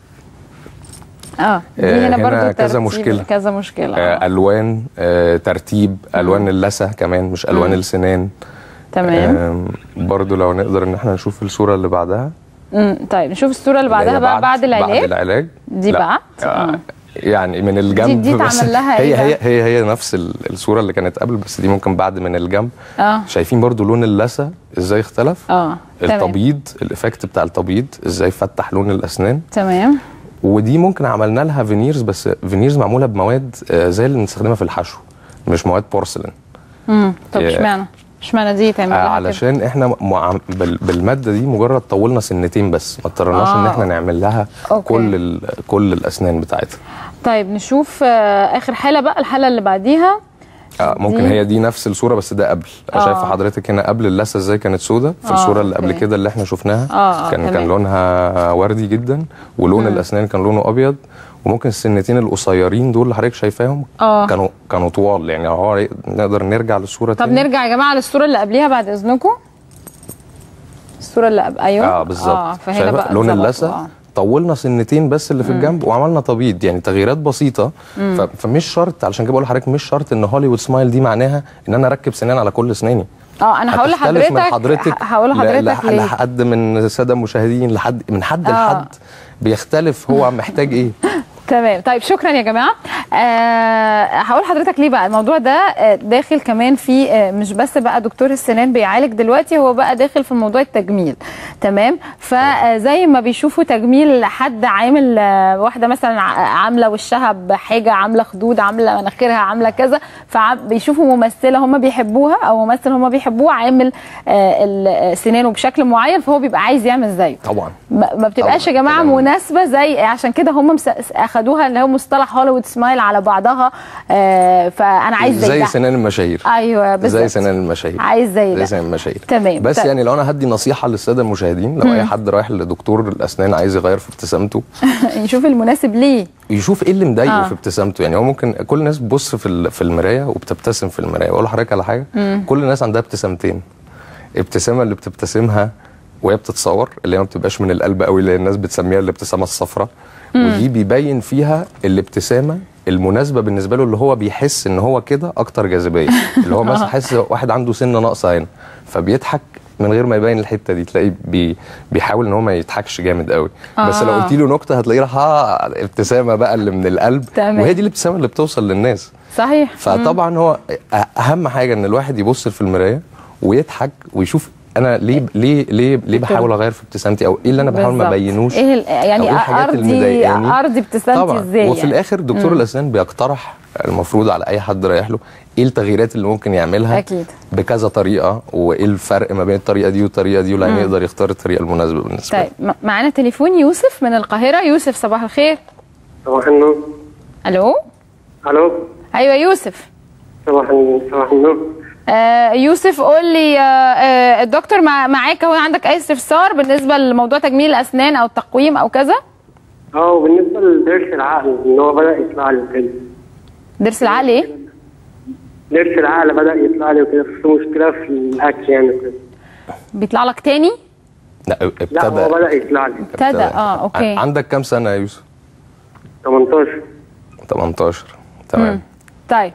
اه دي آه، هنا هنا برضو كذا ترتيب- مشكلة. كذا مشكله آه آه. الوان آه ترتيب الوان اللثه كمان مش الوان السنان تمام آم، برضو لو نقدر ان احنا نشوف الصوره اللي بعدها مم. طيب نشوف الصوره اللي بعدها اللي هي بقى بعد العلاج بعد العلاج دي لا. بعد؟ آه. آه. يعني من الجنب دي بس اتعمل لها هي إيه هي بقى؟ هي هي نفس ال- الصوره اللي كانت قبل بس دي ممكن بعد من الجنب اه شايفين برضو لون اللثه ازاي اختلف اه تمام التبييض الايفكت بتاع التبييض ازاي فتح لون الاسنان تمام ودي ممكن عملنا لها فينيرز بس فينيرز معموله بمواد آه، زي اللي بنستخدمها في الحشو مش مواد بورسلين امم طب يا- اشمعنى اشمعنى دي تعمل آه، لها كده؟ علشان احنا مع بال- بالماده دي مجرد طولنا سنتين بس ما اضطرناش ان آه. احنا نعمل لها أوكي. كل ال- كل الاسنان بتاعتها طيب نشوف آه اخر حاله بقى الحاله اللي بعديها آه ممكن دي- هي دي نفس الصوره بس ده قبل آه. آه. شايفه حضرتك هنا قبل اللثه ازاي كانت سودة في آه، الصوره اللي قبل أوكي. كده اللي احنا شفناها آه، كان تمام. كان لونها وردي جدا ولون الاسنان كان لونه ابيض وممكن السنتين القصيرين دول اللي حضرتك شايفاهم آه. كانوا كانوا طوال يعني هو نقدر نرجع للصوره طب تاني نرجع يا جماعه للصوره اللي قبليها بعد اذنكم الصوره اللي قبل ايوه اه بالظبط اه فهنا شايفة؟ بقى لون اتظبطوا، اللثه آه. طولنا سنتين بس اللي في الجنب وعملنا تبييض يعني تغييرات بسيطه ف... فمش شرط علشان كده بقول لحضرتك مش شرط ان هوليوود سمايل دي معناها ان انا اركب سنان على كل اسناني اه انا هقول هتختلف لحضرتك من حضرتك هقول ل- لحضرتك لح- ليه لحد من ساده المشاهدين لحد من حد آه. لحد بيختلف هو محتاج ايه تمام طيب شكرا يا جماعه آه هقول لحضرتك ليه بقى الموضوع ده آه داخل كمان في آه مش بس بقى دكتور السنان بيعالج دلوقتي هو بقى داخل في موضوع التجميل تمام فزي ما بيشوفوا تجميل حد عامل آه واحده مثلا ع- عامله وشها بحاجه عامله خدود عامله مناخيرها عامله كذا فبيشوفوا ممثله هم بيحبوها او ممثل هم بيحبوه عامل آه ال- سنانه بشكل معين فهو بيبقى عايز يعمل زيه طبعا ما ما بتبقاش يا طبعاً. جماعه كلام- مناسبه زي عشان كده هم مس- اخدوها اللي هو مصطلح هوليوود سمايل على بعضها آه فانا عايز زي, زي ده سنان المشاهير ايوه بالظبط زي سنان المشاهير عايز زي زي ده سنان المشاهير تمام. بس طيب. يعني لو انا هدي نصيحه للساده المشاهدين لو اي حد رايح لدكتور الاسنان عايز يغير في ابتسامته نشوف المناسب ليه يشوف ايه اللي مضايقه آه. في ابتسامته يعني هو ممكن كل الناس بتبص في ال- في المرايه وبتبتسم في المرايه واقول لحضرتك على حاجه كل الناس عندها ابتسامتين ابتسامه اللي بتبتسمها وهي بتتصور اللي هي ما بتبقاش من القلب قوي اللي الناس بتسميها الابتسامه الصفراء ودي بيبين فيها الابتسامه المناسبه بالنسبه له اللي هو بيحس ان هو كده اكتر جاذبيه اللي هو مثلا حاسس واحد عنده سنه ناقصه هنا فبيضحك من غير ما يبين الحته دي تلاقيه بي بيحاول ان هو ما يضحكش جامد قوي آه. بس لو قلت له نكته هتلاقيه راح آه، ابتسامه بقى اللي من القلب تمام. وهي دي الابتسامه اللي بتوصل للناس صحيح فطبعا هو اهم حاجه ان الواحد يبص في المرايه ويضحك ويشوف انا ليه ليه ليه ليه بحاول اغير في ابتسامتي او ايه اللي انا بحاول ما بالظبط. ابينوش ايه ال- يعني أو إيه الحاجات اللي ارضي مضايقاني. ارضي ابتسامتي طبعا ازاي وفي يعني. الاخر دكتور الاسنان بيقترح المفروض على اي حد رايح له ايه التغييرات اللي ممكن يعملها أكيد. بكذا طريقه وايه الفرق ما بين الطريقه دي والطريقه دي ولا يقدر يختار الطريقه المناسبه بالنسبه طيب م- معانا تليفون يوسف من القاهره يوسف صباح الخير صباح النور الو الو ايوه يوسف صباح النور صباح النور آه يوسف قول لي آه آه الدكتور مع معاك اهو عندك اي استفسار بالنسبه لموضوع تجميل الاسنان او التقويم او كذا اه وبالنسبه لضرس العقل ان هو بدا يطلع لي وكده ضرس العقل ايه ضرس العقل بدا يطلع لي وكده بس مشكله في الاكل يعني وكده بيطلع لك تاني لا لا هو ابتدى بدا يطلع لي ابتدى اه اوكي عندك كام سنه يا يوسف 18 18 تمام طيب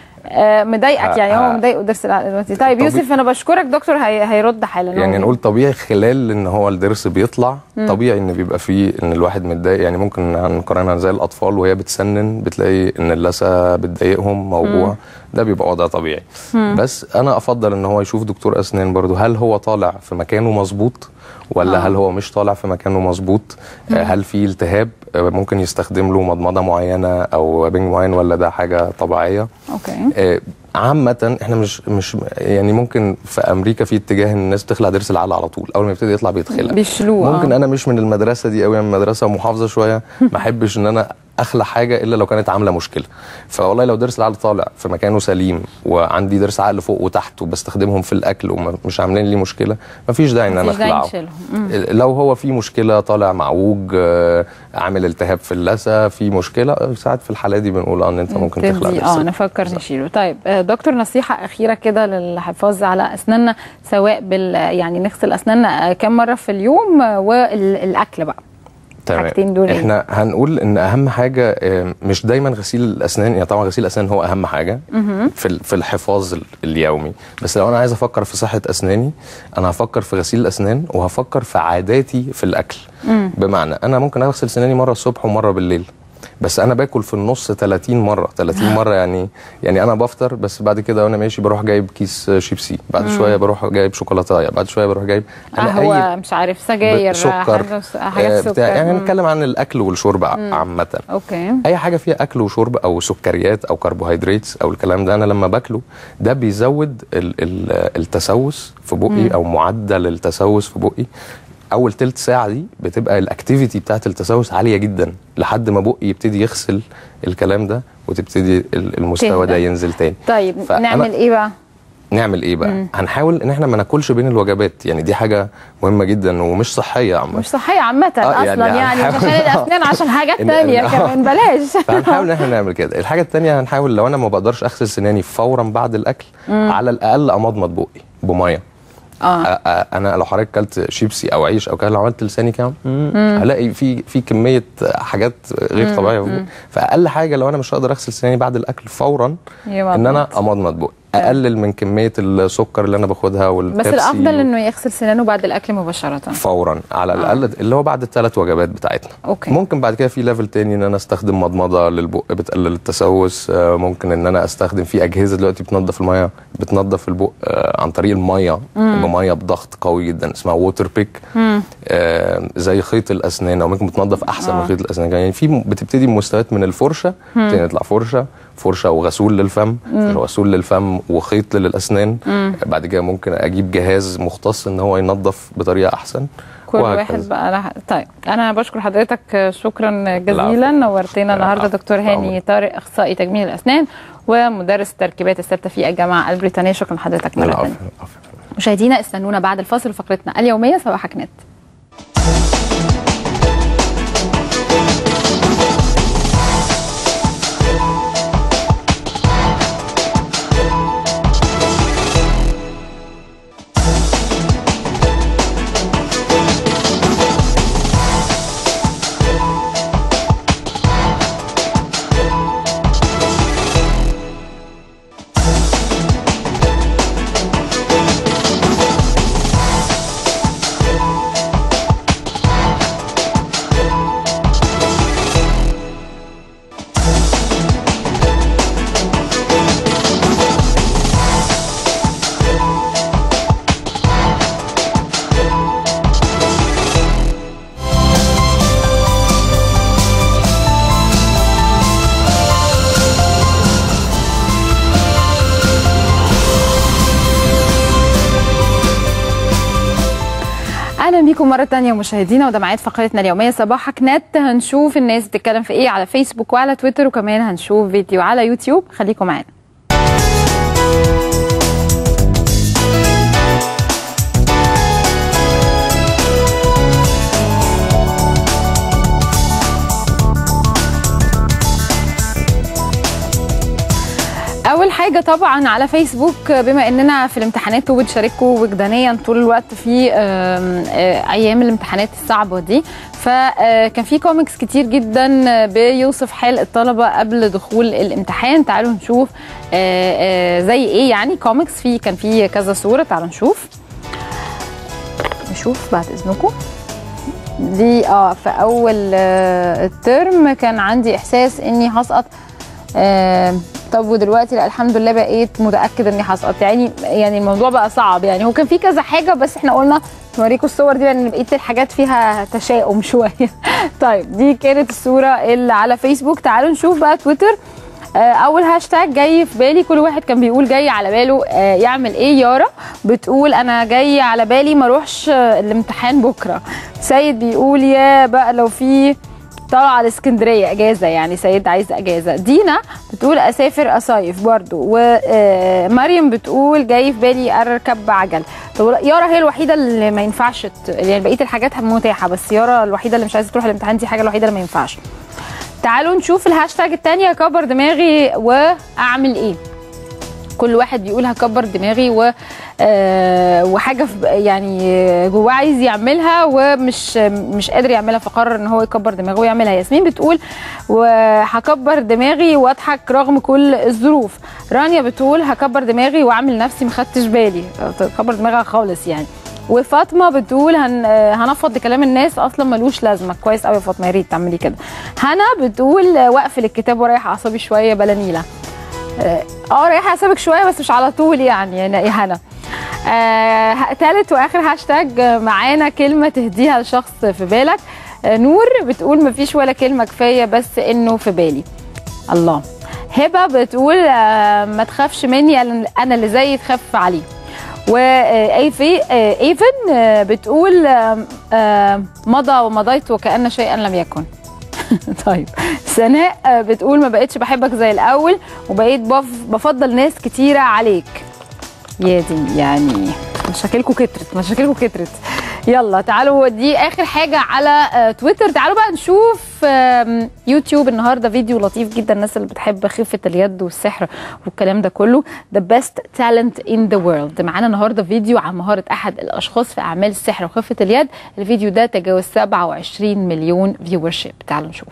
آه مضايقك آه، يعني هو آه. مضايقه ضرس العقل دلوقتي طيب طبيعي. يوسف انا بشكرك دكتور هي هيرد حالا يعني هو- نقول طبيعي خلال ان هو الضرس بيطلع طبيعي ان بيبقى فيه ان الواحد متضايق يعني ممكن نقارنها زي الاطفال وهي بتسنن بتلاقي ان اللثه بتضايقهم موجوع ده بيبقى وضع طبيعي بس انا افضل ان هو يشوف دكتور اسنان برضو هل هو طالع في مكانه مظبوط ولا آه. هل هو مش طالع في مكانه مظبوط آه، هل في التهاب آه، ممكن يستخدم له مضمضه معينه او بنج معين ولا ده حاجه طبيعيه اوكي آه، عامة احنا مش مش يعني ممكن في امريكا في اتجاه ان الناس تخلع ضرس العقل على طول اول ما يبتدي يطلع بيتخلع بيشلوه، آه. ممكن انا مش من المدرسه دي قوي من مدرسه محافظه شويه ما احبش ان انا اخلع حاجه الا لو كانت عامله مشكله فوالله لو ضرس العقل طالع في مكانه سليم وعندي ضرس عقل فوق وتحت وبستخدمهم في الاكل ومش عاملين لي مشكله مفيش داعي ان انا مفيش داعي اخلعه نشيلهم. مم. لو هو في مشكله طالع معوج آه، عامل التهاب في اللثه في مشكله آه، ساعات في الحالات دي بنقول اه ان انت ممكن تخلع تبدي ضرس اه العقل. نفكر نشيله طيب آه، دكتور نصيحه اخيره كده للحفاظ على اسناننا سواء بال يعني نغسل اسناننا آه، كم مره في اليوم آه، والاكل بقى الحاجتين دول إيه؟ احنا هنقول ان اهم حاجه آه، مش دايما غسيل الاسنان يعني طبعا غسيل الاسنان هو اهم حاجه في ال- في الحفاظ ال- اليومي بس لو انا عايز افكر في صحه اسناني انا هفكر في غسيل الاسنان وهفكر في عاداتي في الاكل بمعنى انا ممكن اغسل سناني مره الصبح ومره بالليل بس انا باكل في النص 30 مره 30 مره يعني يعني انا بفطر بس بعد كده وانا ماشي بروح جايب كيس شيبسي بعد شويه بروح جايب شوكولاته بعد شويه بروح جايب أنا أي قهوه مش عارف سجاير سكر حاجة- آه، حاجات سكر بتاع يعني مم. هنتكلم عن الاكل والشرب ع- عامه اوكي اي حاجه فيها اكل وشرب او سكريات او كربوهيدرات او الكلام ده انا لما باكله ده بيزود ال- ال- التسوس في بقي او معدل التسوس في بقي اول تلت ساعه دي بتبقى الاكتيفيتي بتاعت التسوس عاليه جدا لحد ما بقي يبتدي يغسل الكلام ده وتبتدي ال- المستوى تهدى. ده ينزل تاني طيب فأنا- نعمل ايه بقى نعمل ايه بقى هنحاول ان احنا ما ناكلش بين الوجبات يعني دي حاجه مهمه جدا ومش صحيه عامه مش صحيه عامه آه، يعني اصلا يعني, مش هنحاول- عشان الاسنان عشان حاجات إن- تانية إن- كمان بلاش فهنحاول ان احنا نعمل كده الحاجه التانية هنحاول لو انا ما بقدرش اغسل سناني فورا بعد الاكل على الاقل امضمض بقي بميه اه أ- أ- انا لو حضرتك كلت شيبسي او عيش او كده لو عملت لساني كام هلاقي في في كميه حاجات غير طبيعيه في بقي. فاقل حاجه لو انا مش هقدر اغسل سناني بعد الاكل فورا يمضمض. ان انا امضمض بقي اقلل من كميه السكر اللي انا باخدها بس والبيبسي الافضل انه يغسل سنانه بعد الاكل مباشره فورا على الاقل اللي هو بعد الثلاث وجبات بتاعتنا أوكي. ممكن بعد كده في ليفل تاني ان انا استخدم مضمضه للبق بتقلل التسوس آه، ممكن ان انا استخدم في اجهزه دلوقتي بتنظف الميه بتنظف البق آه، عن طريق الميه بميه بضغط قوي جدا اسمها ووتر بيك آه، زي خيط الاسنان او ممكن بتنظف احسن من خيط الاسنان يعني في بتبتدي بمستويات من الفرشه تبتدي نطلع فرشه فرشه وغسول للفم غسول للفم وخيط للاسنان بعد كده ممكن اجيب جهاز مختص ان هو ينظف بطريقه احسن كل وهكذا. واحد بقى لح... طيب انا بشكر حضرتك شكرا جزيلا نورتنا النهارده العفو. دكتور هاني العفو. طارق اخصائي تجميل الاسنان ومدرس التركيبات الثابته في الجامعه البريطانيه شكرا لحضرتك مره العفو ثانيه العفو. مشاهدينا استنونا بعد الفاصل فقرتنا اليوميه صباحك نت اهلا بيكم مره تانية مشاهدينا وده ميعاد فقرتنا اليوميه صباحك نت هنشوف الناس بتتكلم في ايه على فيسبوك وعلى تويتر وكمان هنشوف فيديو على يوتيوب خليكم معانا اول حاجه طبعا على فيسبوك بما اننا في الامتحانات وبنشارككم وجدانيا طول الوقت في آم، آه، ايام الامتحانات الصعبه دي فكان في كوميكس كتير جدا بيوصف حال الطلبه قبل دخول الامتحان تعالوا نشوف آه، آه، زي ايه يعني كوميكس في كان في كذا صوره تعالوا نشوف نشوف بعد اذنكم دي اه في اول آه، الترم كان عندي احساس اني هسقط آه طب ودلوقتي لا الحمد لله بقيت متاكد اني هسقط يعني يعني الموضوع بقى صعب يعني هو كان في كذا حاجه بس احنا قلنا نوريكم الصور دي لان بقيه الحاجات فيها تشاؤم شويه طيب دي كانت الصوره اللي على فيسبوك تعالوا نشوف بقى تويتر آه، اول هاشتاج جاي في بالي كل واحد كان بيقول جاي على باله آه، يعمل ايه يارا بتقول انا جاي على بالي ما اروحش آه، الامتحان بكره سيد بيقول يا بقى لو في طالعه على اسكندريه اجازه يعني سيد عايز اجازه دينا بتقول اسافر اصيف برضو ومريم بتقول جاي في بالي اركب عجل طب يارا هي الوحيده اللي ما ينفعش ت- يعني بقيه الحاجات متاحه بس يارا الوحيده اللي مش عايزه تروح الامتحان دي حاجه الوحيده اللي ما ينفعش تعالوا نشوف الهاشتاج التانية اكبر دماغي واعمل ايه كل واحد بيقول هكبر دماغي و آه، وحاجه في- يعني جواه عايز يعملها ومش مش قادر يعملها فقرر ان هو يكبر دماغه ويعملها ياسمين بتقول وهكبر دماغي واضحك رغم كل الظروف رانيا بتقول هكبر دماغي واعمل نفسي مخدتش بالي تكبر دماغها خالص يعني وفاطمه بتقول هن... هنفض لكلام الناس اصلا ملوش لازمه كويس قوي يا فاطمه يا ريت تعملي كده هنا بتقول واقفل الكتاب ورايح اعصابي شويه بلا نيله اه آه، رايحه اعصابك شويه بس مش على طول يعني يا يا هنا آه تالت واخر هاشتاج آه، معانا كلمه تهديها لشخص في بالك آه نور بتقول مفيش ولا كلمه كفايه بس انه في بالي الله هبه بتقول آه ما تخافش مني أنا- انا اللي زي تخاف عليه وايفي ايفن آه، بتقول آه، آه، مضى ومضيت وكأن شيئا لم يكن طيب سناء آه، بتقول ما بقتش بحبك زي الاول وبقيت بف- بفضل ناس كتيره عليك يا دي يعني مشاكلكم كترت مشاكلكم كترت يلا تعالوا دي اخر حاجه على آه، تويتر تعالوا بقى نشوف آم، يوتيوب النهارده فيديو لطيف جدا الناس اللي بتحب خفه اليد والسحر والكلام ده كله the best talent in the world معانا النهارده فيديو عن مهاره احد الاشخاص في اعمال السحر وخفه اليد الفيديو ده تجاوز 27 مليون فيورشيب تعالوا نشوف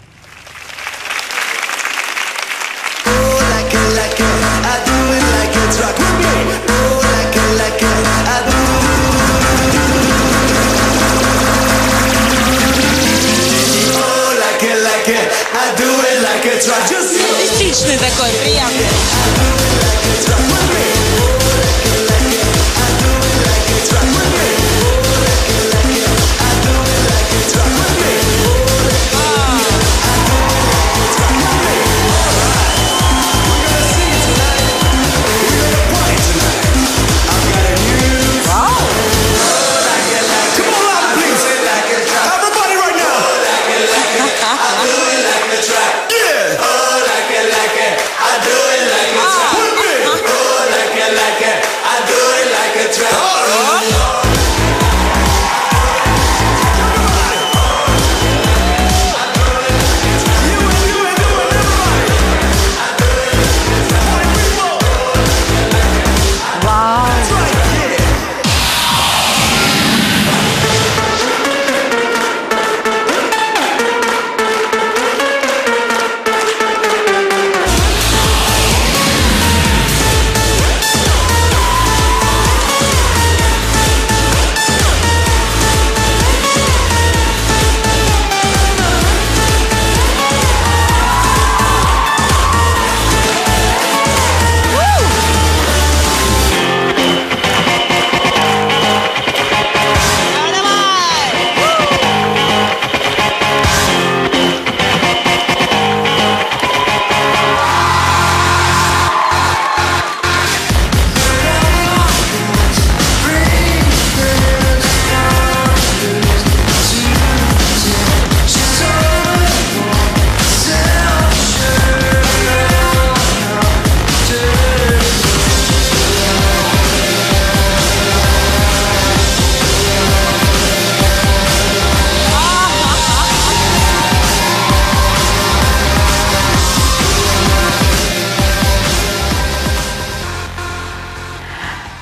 like it, like it, I do it like it's rock with me. Oh, like it, like it, I do. Oh, like it, like it, I do it like it's rock. Just Мистичный такой, приятный. come on loud, please. Everybody right now. Yeah.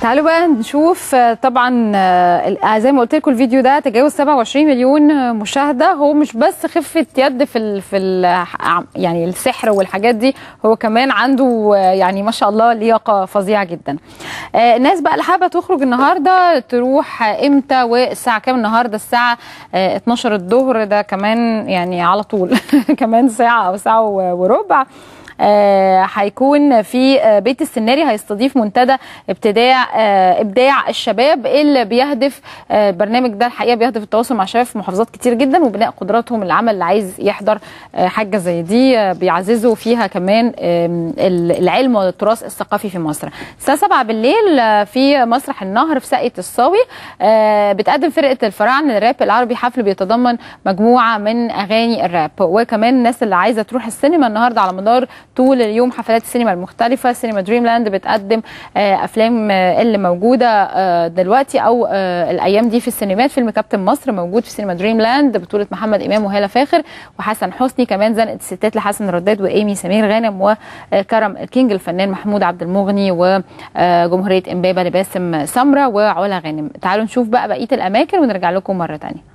تعالوا بقى نشوف آه، طبعا آه، ال- آه، زي ما قلت لكم الفيديو ده تجاوز 27 مليون آه، مشاهده هو مش بس خفه يد في ال في ال يعني السحر والحاجات دي هو كمان عنده آه، يعني ما شاء الله لياقه فظيعه جدا آه، الناس بقى اللي حابه تخرج النهارده تروح آه، امتى والساعه كام النهارده الساعه آه، 12 الظهر ده كمان يعني على طول كمان ساعه او ساعه و- وربع آه، هيكون في آه، بيت السناري هيستضيف منتدى ابتداع آه، ابداع الشباب اللي بيهدف آه، البرنامج ده الحقيقه بيهدف التواصل مع الشباب في محافظات كتير جدا وبناء قدراتهم العمل اللي عايز يحضر آه، حاجه زي دي آه، بيعززوا فيها كمان آم، ال- العلم والتراث الثقافي في مصر الساعه 7 بالليل آه، في مسرح النهر في ساقية الصاوي آه، بتقدم فرقه الفراعنه للراب العربي حفل بيتضمن مجموعه من اغاني الراب وكمان الناس اللي عايزه تروح السينما النهارده على مدار طول اليوم حفلات السينما المختلفه سينما دريم لاند بتقدم آه، افلام آه، اللي موجوده آه، دلوقتي او آه، الايام دي في السينمات فيلم كابتن مصر موجود في سينما دريم لاند بطوله محمد امام وهاله فاخر وحسن حسني كمان زنقه الستات لحسن رداد وايمي سمير غانم وكرم الكينج الفنان محمود عبد المغني وجمهوريه امبابه لباسم سمره وعلا غانم تعالوا نشوف بقى بقيه الاماكن ونرجع لكم مره تانية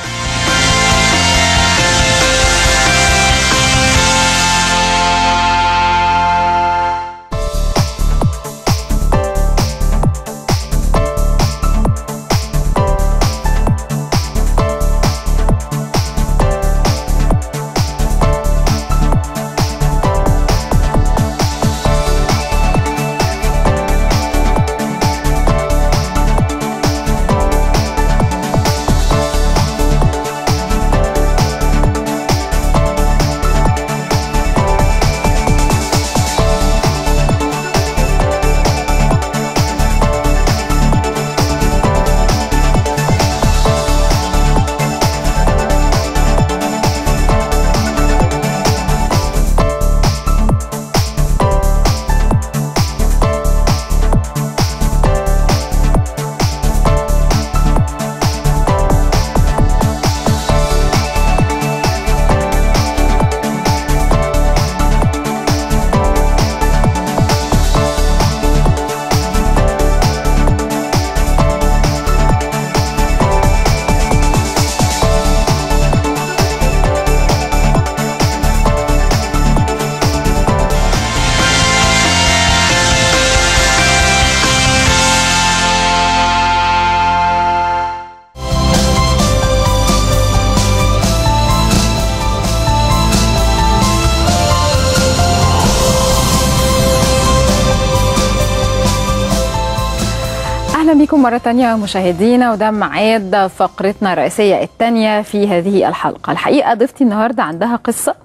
اهلا بكم مره تانية مشاهدينا وده ميعاد فقرتنا الرئيسيه الثانيه في هذه الحلقه الحقيقه ضيفتي النهارده عندها قصه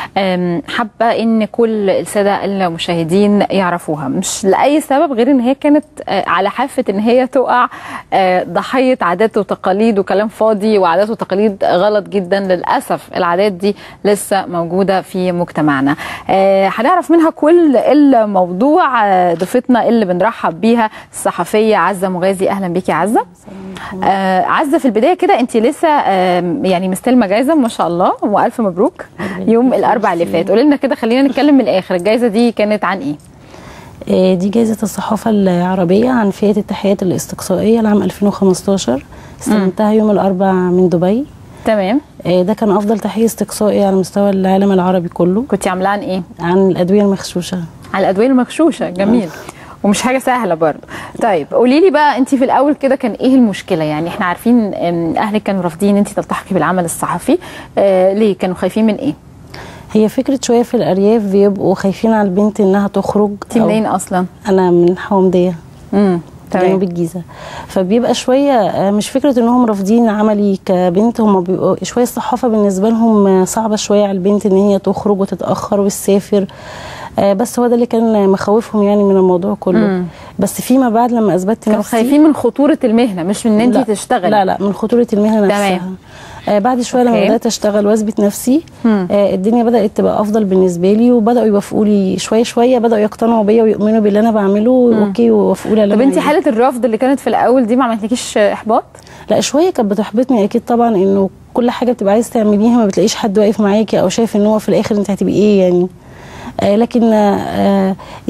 أم، حابه ان كل الساده المشاهدين يعرفوها مش لاي سبب غير ان هي كانت آه، على حافه ان هي تقع آه، ضحيه عادات وتقاليد وكلام فاضي وعادات وتقاليد غلط جدا للاسف العادات دي لسه موجوده في مجتمعنا آه، هنعرف منها كل الموضوع آه، ضيفتنا اللي بنرحب بيها الصحفيه عزه مغازي اهلا بيكي يا عزه آه عزه في البدايه كده انت لسه آه يعني مستلمه جايزه ما شاء الله والف مبروك يوم الاربع اللي فات قولي لنا كده خلينا نتكلم من الاخر الجايزه دي كانت عن ايه آه، دي جائزة الصحافة العربية عن فئة التحيات الاستقصائية لعام 2015 استلمتها يوم الأربع من دبي تمام آه، ده كان أفضل تحية استقصائي على مستوى العالم العربي كله كنت عاملاه عن ايه عن الأدوية المغشوشة على الادويه المغشوشه جميل ومش حاجه سهله برضه طيب قولي لي بقى انت في الاول كده كان ايه المشكله يعني احنا عارفين أم، اهلك كانوا رافضين انت تلتحقي بالعمل الصحفي آه ليه كانوا خايفين من ايه هي فكرة شوية في الأرياف بيبقوا خايفين على البنت إنها تخرج انت أو- منين اصلا أنا من حومدية امم جنوب تمام الجيزه فبيبقى شويه آه، مش فكره انهم رافضين عملي كبنت هم بيبقوا شويه الصحافه بالنسبه لهم آه، صعبه شويه على البنت ان هي تخرج وتتاخر وتسافر آه، بس هو ده اللي كان مخوفهم يعني من الموضوع كله مم. بس فيما بعد لما اثبتت كانوا نفسي خايفين من خطوره المهنه مش من ان انت لا، تشتغلي لا لا من خطوره المهنه نفسها تمام. آه بعد شويه لما أوكي. بدات اشتغل واثبت نفسي مم. آه الدنيا بدات تبقى افضل بالنسبه لي وبداوا يوافقوا لي شويه شويه بداوا يقتنعوا بيا ويؤمنوا باللي انا بعمله اوكي ويوافقوا لي على طب اللي انت أنا حاله الرفض اللي كانت في الاول دي ما عملتلكيش احباط لا شويه كانت بتحبطني اكيد طبعا انه كل حاجه بتبقى عايز تعمليها ما بتلاقيش حد واقف معاكي او شايف ان هو في الاخر انت هتبقي ايه يعني آه لكن آه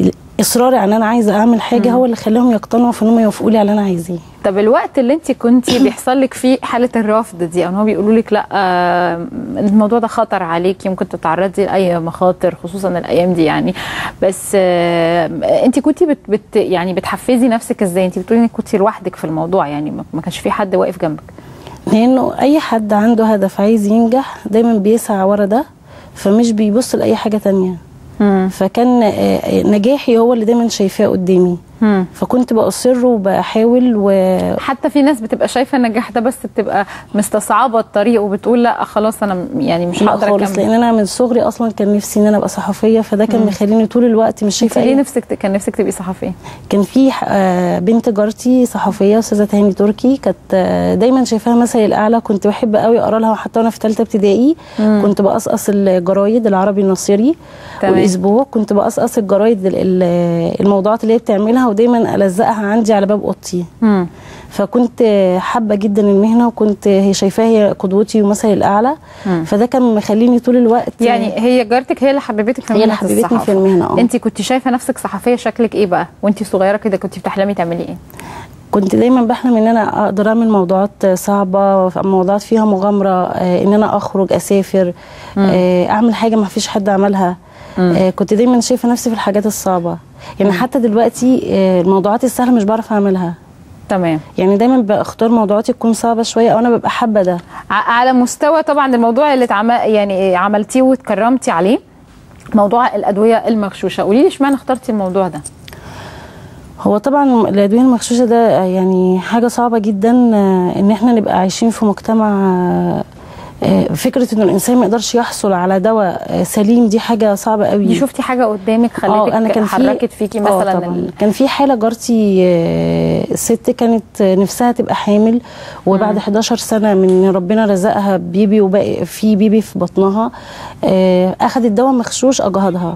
اصراري على ان انا عايزه اعمل حاجه هو اللي خلاهم يقتنعوا في ان هم يوافقوا لي على اللي انا عايزاه طب الوقت اللي انت كنتي بيحصل لك فيه حاله الرفض دي او ان هو بيقولوا لك لا آه، الموضوع ده خطر عليكي ممكن تتعرضي لاي مخاطر خصوصا الايام دي يعني بس آه، انت كنتي بت بت يعني بتحفزي نفسك ازاي انت بتقولي انك كنتي لوحدك في الموضوع يعني ما ما كانش في حد واقف جنبك لانه اي حد عنده هدف عايز ينجح دايما بيسعى ورا ده فمش بيبص لاي حاجه تانية فكان آه، نجاحي هو اللي دايما شايفاه قدامي مم. فكنت باصر وبحاول و حتى في ناس بتبقى شايفه النجاح ده بس بتبقى مستصعبه الطريق وبتقول لا خلاص انا م- يعني مش لا هقدر خالص اكمل لان انا من صغري اصلا كان نفسي ان انا ابقى صحفيه فده كان مم. مخليني طول الوقت مش انت شايفه ليه أي- نفسك ت- كان نفسك تبقي صحفيه كان في آه، بنت جارتي صحفيه استاذه هاني تركي كانت آه، دايما شايفاها مثلي الاعلى كنت بحب قوي اقرا لها حتى وانا في ثالثه ابتدائي مم. كنت بقصقص الجرايد العربي النصيري تمام. والاسبوع كنت بقصقص الجرايد ال- ال- الموضوعات اللي هي بتعملها ودايما الزقها عندي على باب اوضتي مم. فكنت حابه جدا المهنه وكنت هي شايفاها هي قدوتي ومثلي الاعلى مم. فده كان مخليني طول الوقت يعني هي جارتك هي اللي حببتك في هي اللي مهنة حببتني الصحافة. في المهنة، اه. انت كنت شايفه نفسك صحفيه شكلك ايه بقى وانت صغيره كده كنت بتحلمي تعملي ايه كنت دايما بحلم ان انا اقدر اعمل موضوعات صعبه موضوعات فيها مغامره آه، ان انا اخرج اسافر آه، اعمل حاجه ما فيش حد عملها آه، كنت دايما شايفه نفسي في الحاجات الصعبه يعني حتى دلوقتي آه، الموضوعات السهله مش بعرف اعملها تمام يعني دايما بختار موضوعات تكون صعبه شويه او انا ببقى حابه ده ع- على مستوى طبعا الموضوع اللي اتعمل يعني عملتيه واتكرمتي عليه موضوع الادويه المغشوشه قولي لي اشمعنى اخترتي الموضوع ده هو طبعا الادويه المغشوشه ده آه، يعني حاجه صعبه جدا آه، ان احنا نبقى عايشين في مجتمع آه، آه، فكره ان الانسان ما يقدرش يحصل علل دواء آه، سليم دي حاجه صعبه قوي دي شفتي حاجه قدامك اه انا خلتك كان في حركت فيكي آه مثلا طبعا ال- كان في حاله جارتي آه، ست كانت آه، نفسها تبقى حامل وبعد 11 سنه من إن ربنا رزقها بيبي وبقى في بيبي في بطنها آه، اخذت دواء مغشوش اجهضها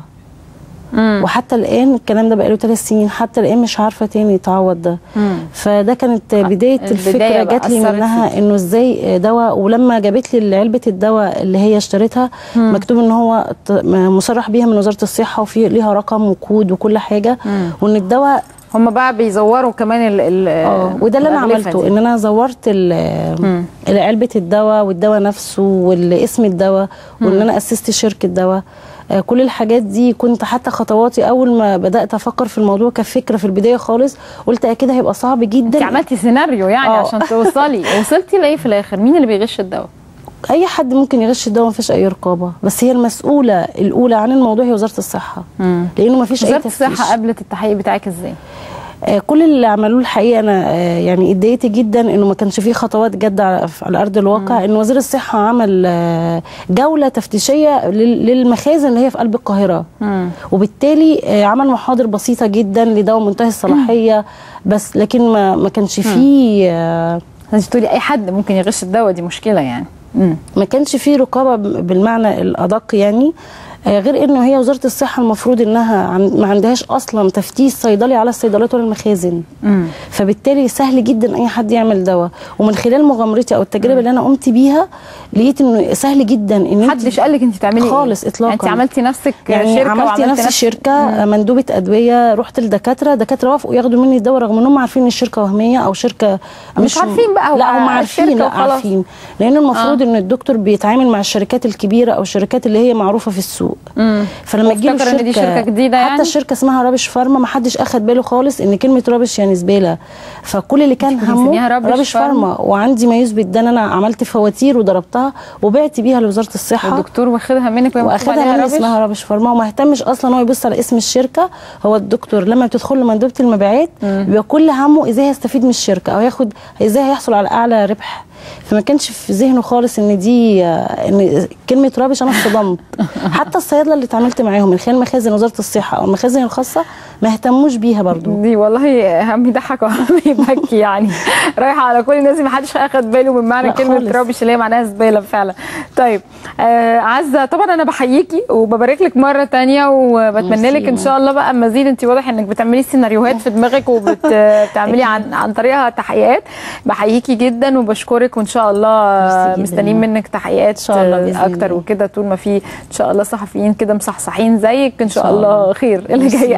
مم. وحتى الان الكلام ده بقاله ثلاث سنين حتى الان مش عارفه تاني تعوض ده مم. فده كانت بدايه البداية الفكره بقى جات لي أثرت منها انه ازاي دواء ولما جابت لي علبه الدواء اللي هي اشتريتها مكتوب ان هو ت- مصرح بيها من وزاره الصحه وفي ليها رقم وكود وكل حاجه وان الدواء هم بقى بيزوروا كمان ال ال اه وده اللي انا الأغلفة عملته دي. ان انا زورت ال- علبه الدواء والدواء نفسه والاسم الدواء وان انا اسست شركه دواء آه، كل الحاجات دي كنت حتى خطواتي اول ما بدات افكر في الموضوع كفكره في البدايه خالص قلت اكيد هيبقى صعب جدا انت عملتي سيناريو يعني آه. عشان توصلي وصلتي لايه في الاخر مين اللي بيغش الدواء اي حد ممكن يغش الدواء مفيش اي رقابه بس هي المسؤوله الاولى عن الموضوع هي وزاره الصحه لانه مفيش اي وزاره تفتيش الصحه قبلت التحقيق بتاعك ازاي آه، كل اللي عملوه الحقيقه انا آه، يعني اتضايقت جدا انه ما كانش فيه خطوات جد على على ارض الواقع ان وزير الصحه عمل آه، جوله تفتيشيه لل- للمخازن اللي هي في قلب القاهره وبالتالي آه، عمل محاضر بسيطه جدا لدواء منتهي الصلاحيه بس لكن ما ما كانش فيه آه، انت تقولي اي حد ممكن يغش الدواء دي مشكله يعني مم. ما كانش فيه رقابه ب- بالمعنى الادق يعني آه، غير انه هي وزاره الصحه المفروض انها عن- ما عندهاش اصلا تفتيش صيدلي على الصيدليات ولا المخازن مم. فبالتالي سهل جدا اي حد يعمل دواء ومن خلال مغامرتي او التجربه اللي انا قمت بيها لقيت انه سهل جدا ان انت محدش قال لك انت تعملي ايه خالص اطلاقا انت عملتي نفسك يعني شركه عملت وعملتي نفسي شركه مندوبه ادويه رحت لدكاتره دكاتره وافقوا ياخدوا مني الدواء رغم انهم عارفين ان الشركه وهميه او شركه مش عارفين بقى هو لا هم عارفين شركة لا وخلاص. عارفين لان المفروض ان الدكتور بيتعامل مع الشركات الكبيره او الشركات اللي هي معروفه في السوق فلما تجيله وافتكر إن دي شركة جديدة حتى يعني؟ الشركه اسمها رابش فارما ما حدش اخد باله خالص ان كلمه رابش يعني زباله فكل اللي كان كنت همه مسميها رابش رابش فارما؟ فارما وعندي ما يثبت ده ان انا عملت فواتير وضربتها وبعت بيها لوزاره الصحه الدكتور واخدها منك وهي مكتوب واخدها عليها من رابش؟ اسمها رابش فارما وما اهتمش اصلا هو يبص على اسم الشركه هو الدكتور لما بتدخل له مندوبه المبيعات بيبقى كل همه ازاي هيستفيد من الشركه او ياخد ازاي هيحصل على اعلى ربح فما كانش في ذهنه خالص ان دي ان كلمه رابش انا اتصدمت حتى الصيادله اللي اتعاملت معاهم من خلال مخازن وزاره الصحه او المخازن الخاصه ما اهتموش بيها برضو دي والله هم يضحك وهم يبكي يعني رايحه على كل الناس ما حدش اخد باله من معنى لا كلمه خالص. رابش اللي هي معناها زباله فعلا طيب آه عزه طبعا انا بحييكي وببارك لك مره تانية وبتمنى ميرسي لك ان شاء الله بقى مزيد انت واضح انك بتعملي سيناريوهات في دماغك وبتعملي عن عن طريقها تحقيقات بحييكي جدا وبشكرك وان شاء الله ميرسي جداً. مستنيين منك تحقيقات إن شاء الله بإذن اكتر الله. وكده طول ما في ان شاء الله صحفيين كده مصحصحين زيك ان شاء شاء الله الله. خير اللي ميرسي جاي بإذن احلى الله.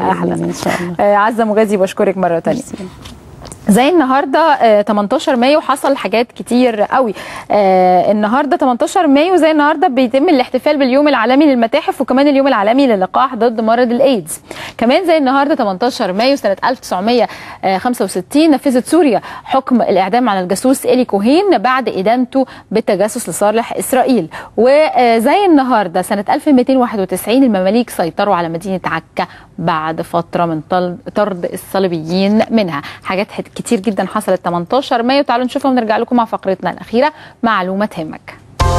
ان شاء الله آه، عزه مغازي بشكرك مره تانية زي النهارده آه، 18 مايو حصل حاجات كتير قوي آه، النهارده 18 مايو زي النهارده بيتم الاحتفال باليوم العالمي للمتاحف وكمان اليوم العالمي للقاح ضد مرض الايدز كمان زي النهارده 18 مايو سنه 1965 نفذت سوريا حكم الاعدام على الجاسوس إلي كوهين بعد ادانته بالتجسس لصالح اسرائيل وزي النهارده سنه 1291 المماليك سيطروا على مدينه عكا بعد فتره من طل- طرد الصليبيين منها حاجات حت- كتير جدا حصلت 18 مايو تعالوا نشوفها ونرجع لكم مع فقرتنا الاخيره معلومه تهمك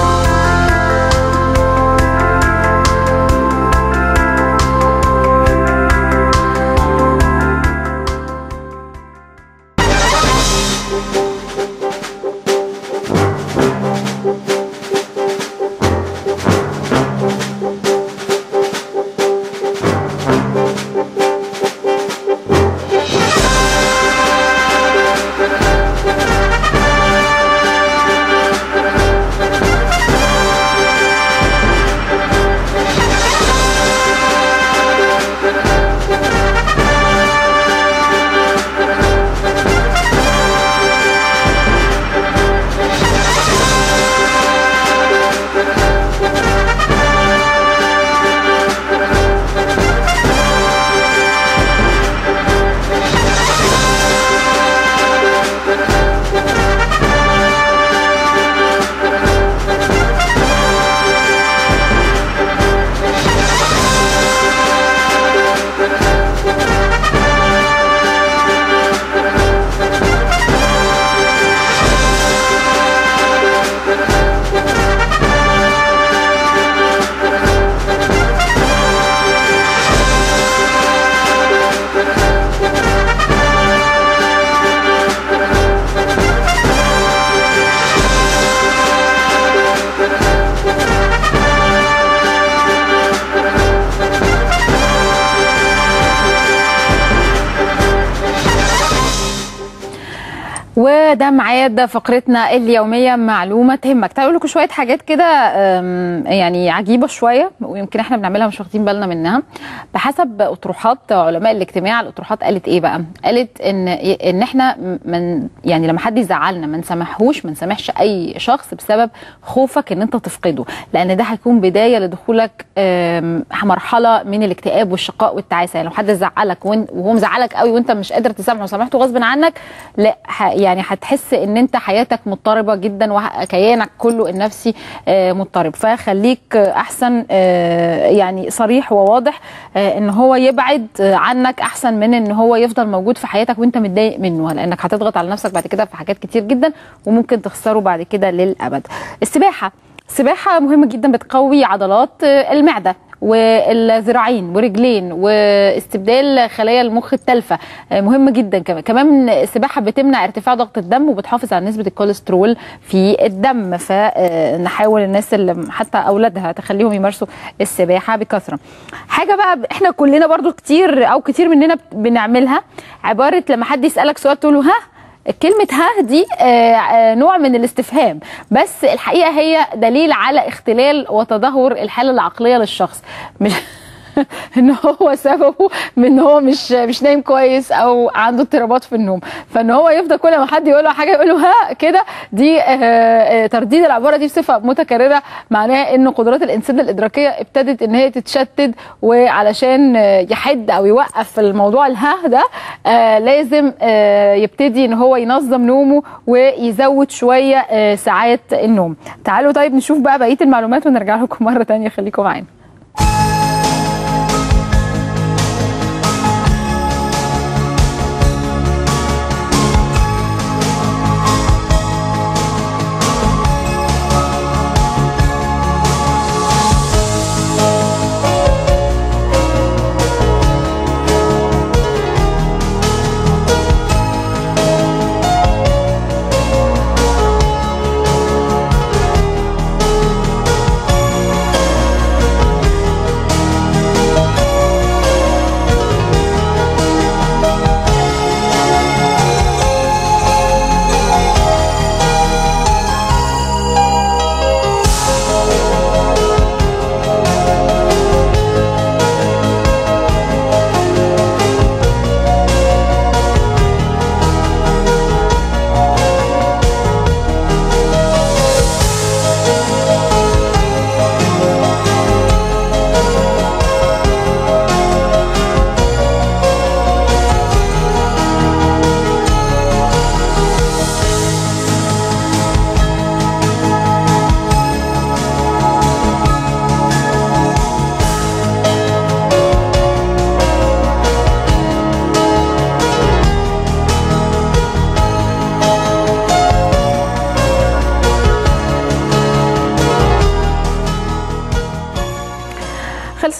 وده ميعاد فقرتنا اليوميه معلومه تهمك تعالوا لكم شويه حاجات كده أم، يعني عجيبه شويه ويمكن احنا بنعملها مش واخدين بالنا منها بحسب اطروحات علماء الاجتماع الاطروحات قالت ايه بقى قالت ان ان احنا من يعني لما حد يزعلنا ما نسامحهوش ما نسامحش اي شخص بسبب خوفك ان انت تفقده لان ده هيكون بدايه لدخولك أم، مرحله من الاكتئاب والشقاء والتعاسه يعني لو حد زعلك وإن- وهو مزعلك قوي وانت مش قادر تسامحه وسامحته غصب عنك لا ح- يعني هتحس ان انت حياتك مضطربه جدا وكيانك كله النفسي آه، مضطرب فخليك آه، احسن آه، يعني صريح وواضح آه، ان هو يبعد آه، عنك احسن من ان هو يفضل موجود في حياتك وانت متضايق منه لانك هتضغط على نفسك بعد كده في حاجات كتير جدا وممكن تخسره بعد كده للابد السباحه السباحه مهمه جدا بتقوي عضلات آه، المعده والذراعين ورجلين واستبدال خلايا المخ التالفه آه، مهم جدا كمان كمان السباحه بتمنع ارتفاع ضغط الدم وبتحافظ على نسبه الكوليسترول في الدم فنحاول الناس اللي حتى اولادها تخليهم يمارسوا السباحه بكثره حاجه بقى احنا كلنا برضو كتير او كتير مننا بنعملها عباره لما حد يسالك سؤال تقول له ها كلمة ها دي آه، آه، نوع من الاستفهام بس الحقيقة هي دليل على اختلال وتدهور الحالة العقلية للشخص مش ان هو سببه من ان هو مش مش نايم كويس او عنده اضطرابات في النوم فان هو يفضل كل ما حد يقول له حاجه يقول له ها كده دي آه، آه، ترديد العباره دي بصفه متكرره معناها ان قدرات الانسان الادراكيه ابتدت ان هي تتشتت وعلشان آه، يحد او يوقف الموضوع الها ده آه، لازم آه، يبتدي ان هو ينظم نومه ويزود شويه آه، ساعات النوم تعالوا طيب نشوف بقى بقيه المعلومات ونرجع لكم مره تانية خليكم معانا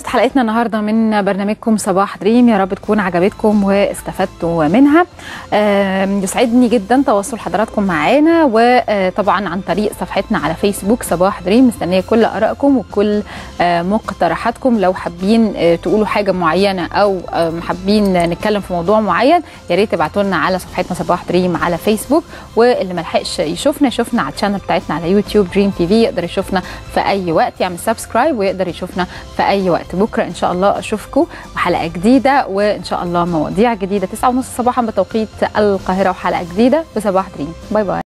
حلقتنا النهارده من برنامجكم صباح دريم يا رب تكون عجبتكم واستفدتوا منها آم، يسعدني جدا تواصل حضراتكم معانا وطبعا عن طريق صفحتنا على فيسبوك صباح دريم مستنيه كل ارائكم وكل آه، مقترحاتكم لو حابين آه، تقولوا حاجه معينه او آم، حابين نتكلم في موضوع معين يا ريت تبعتوا لنا على صفحتنا صباح دريم على فيسبوك واللي ملحقش يشوفنا يشوفنا على الشانل بتاعتنا على يوتيوب دريم تي في يقدر يشوفنا في اي وقت يعمل سبسكرايب ويقدر يشوفنا في اي وقت بكره ان شاء الله اشوفكم وحلقه جديده وان شاء الله مواضيع جديده 9:30 صباحا بتوقيت القاهره وحلقه جديده بصباح دريم باي باي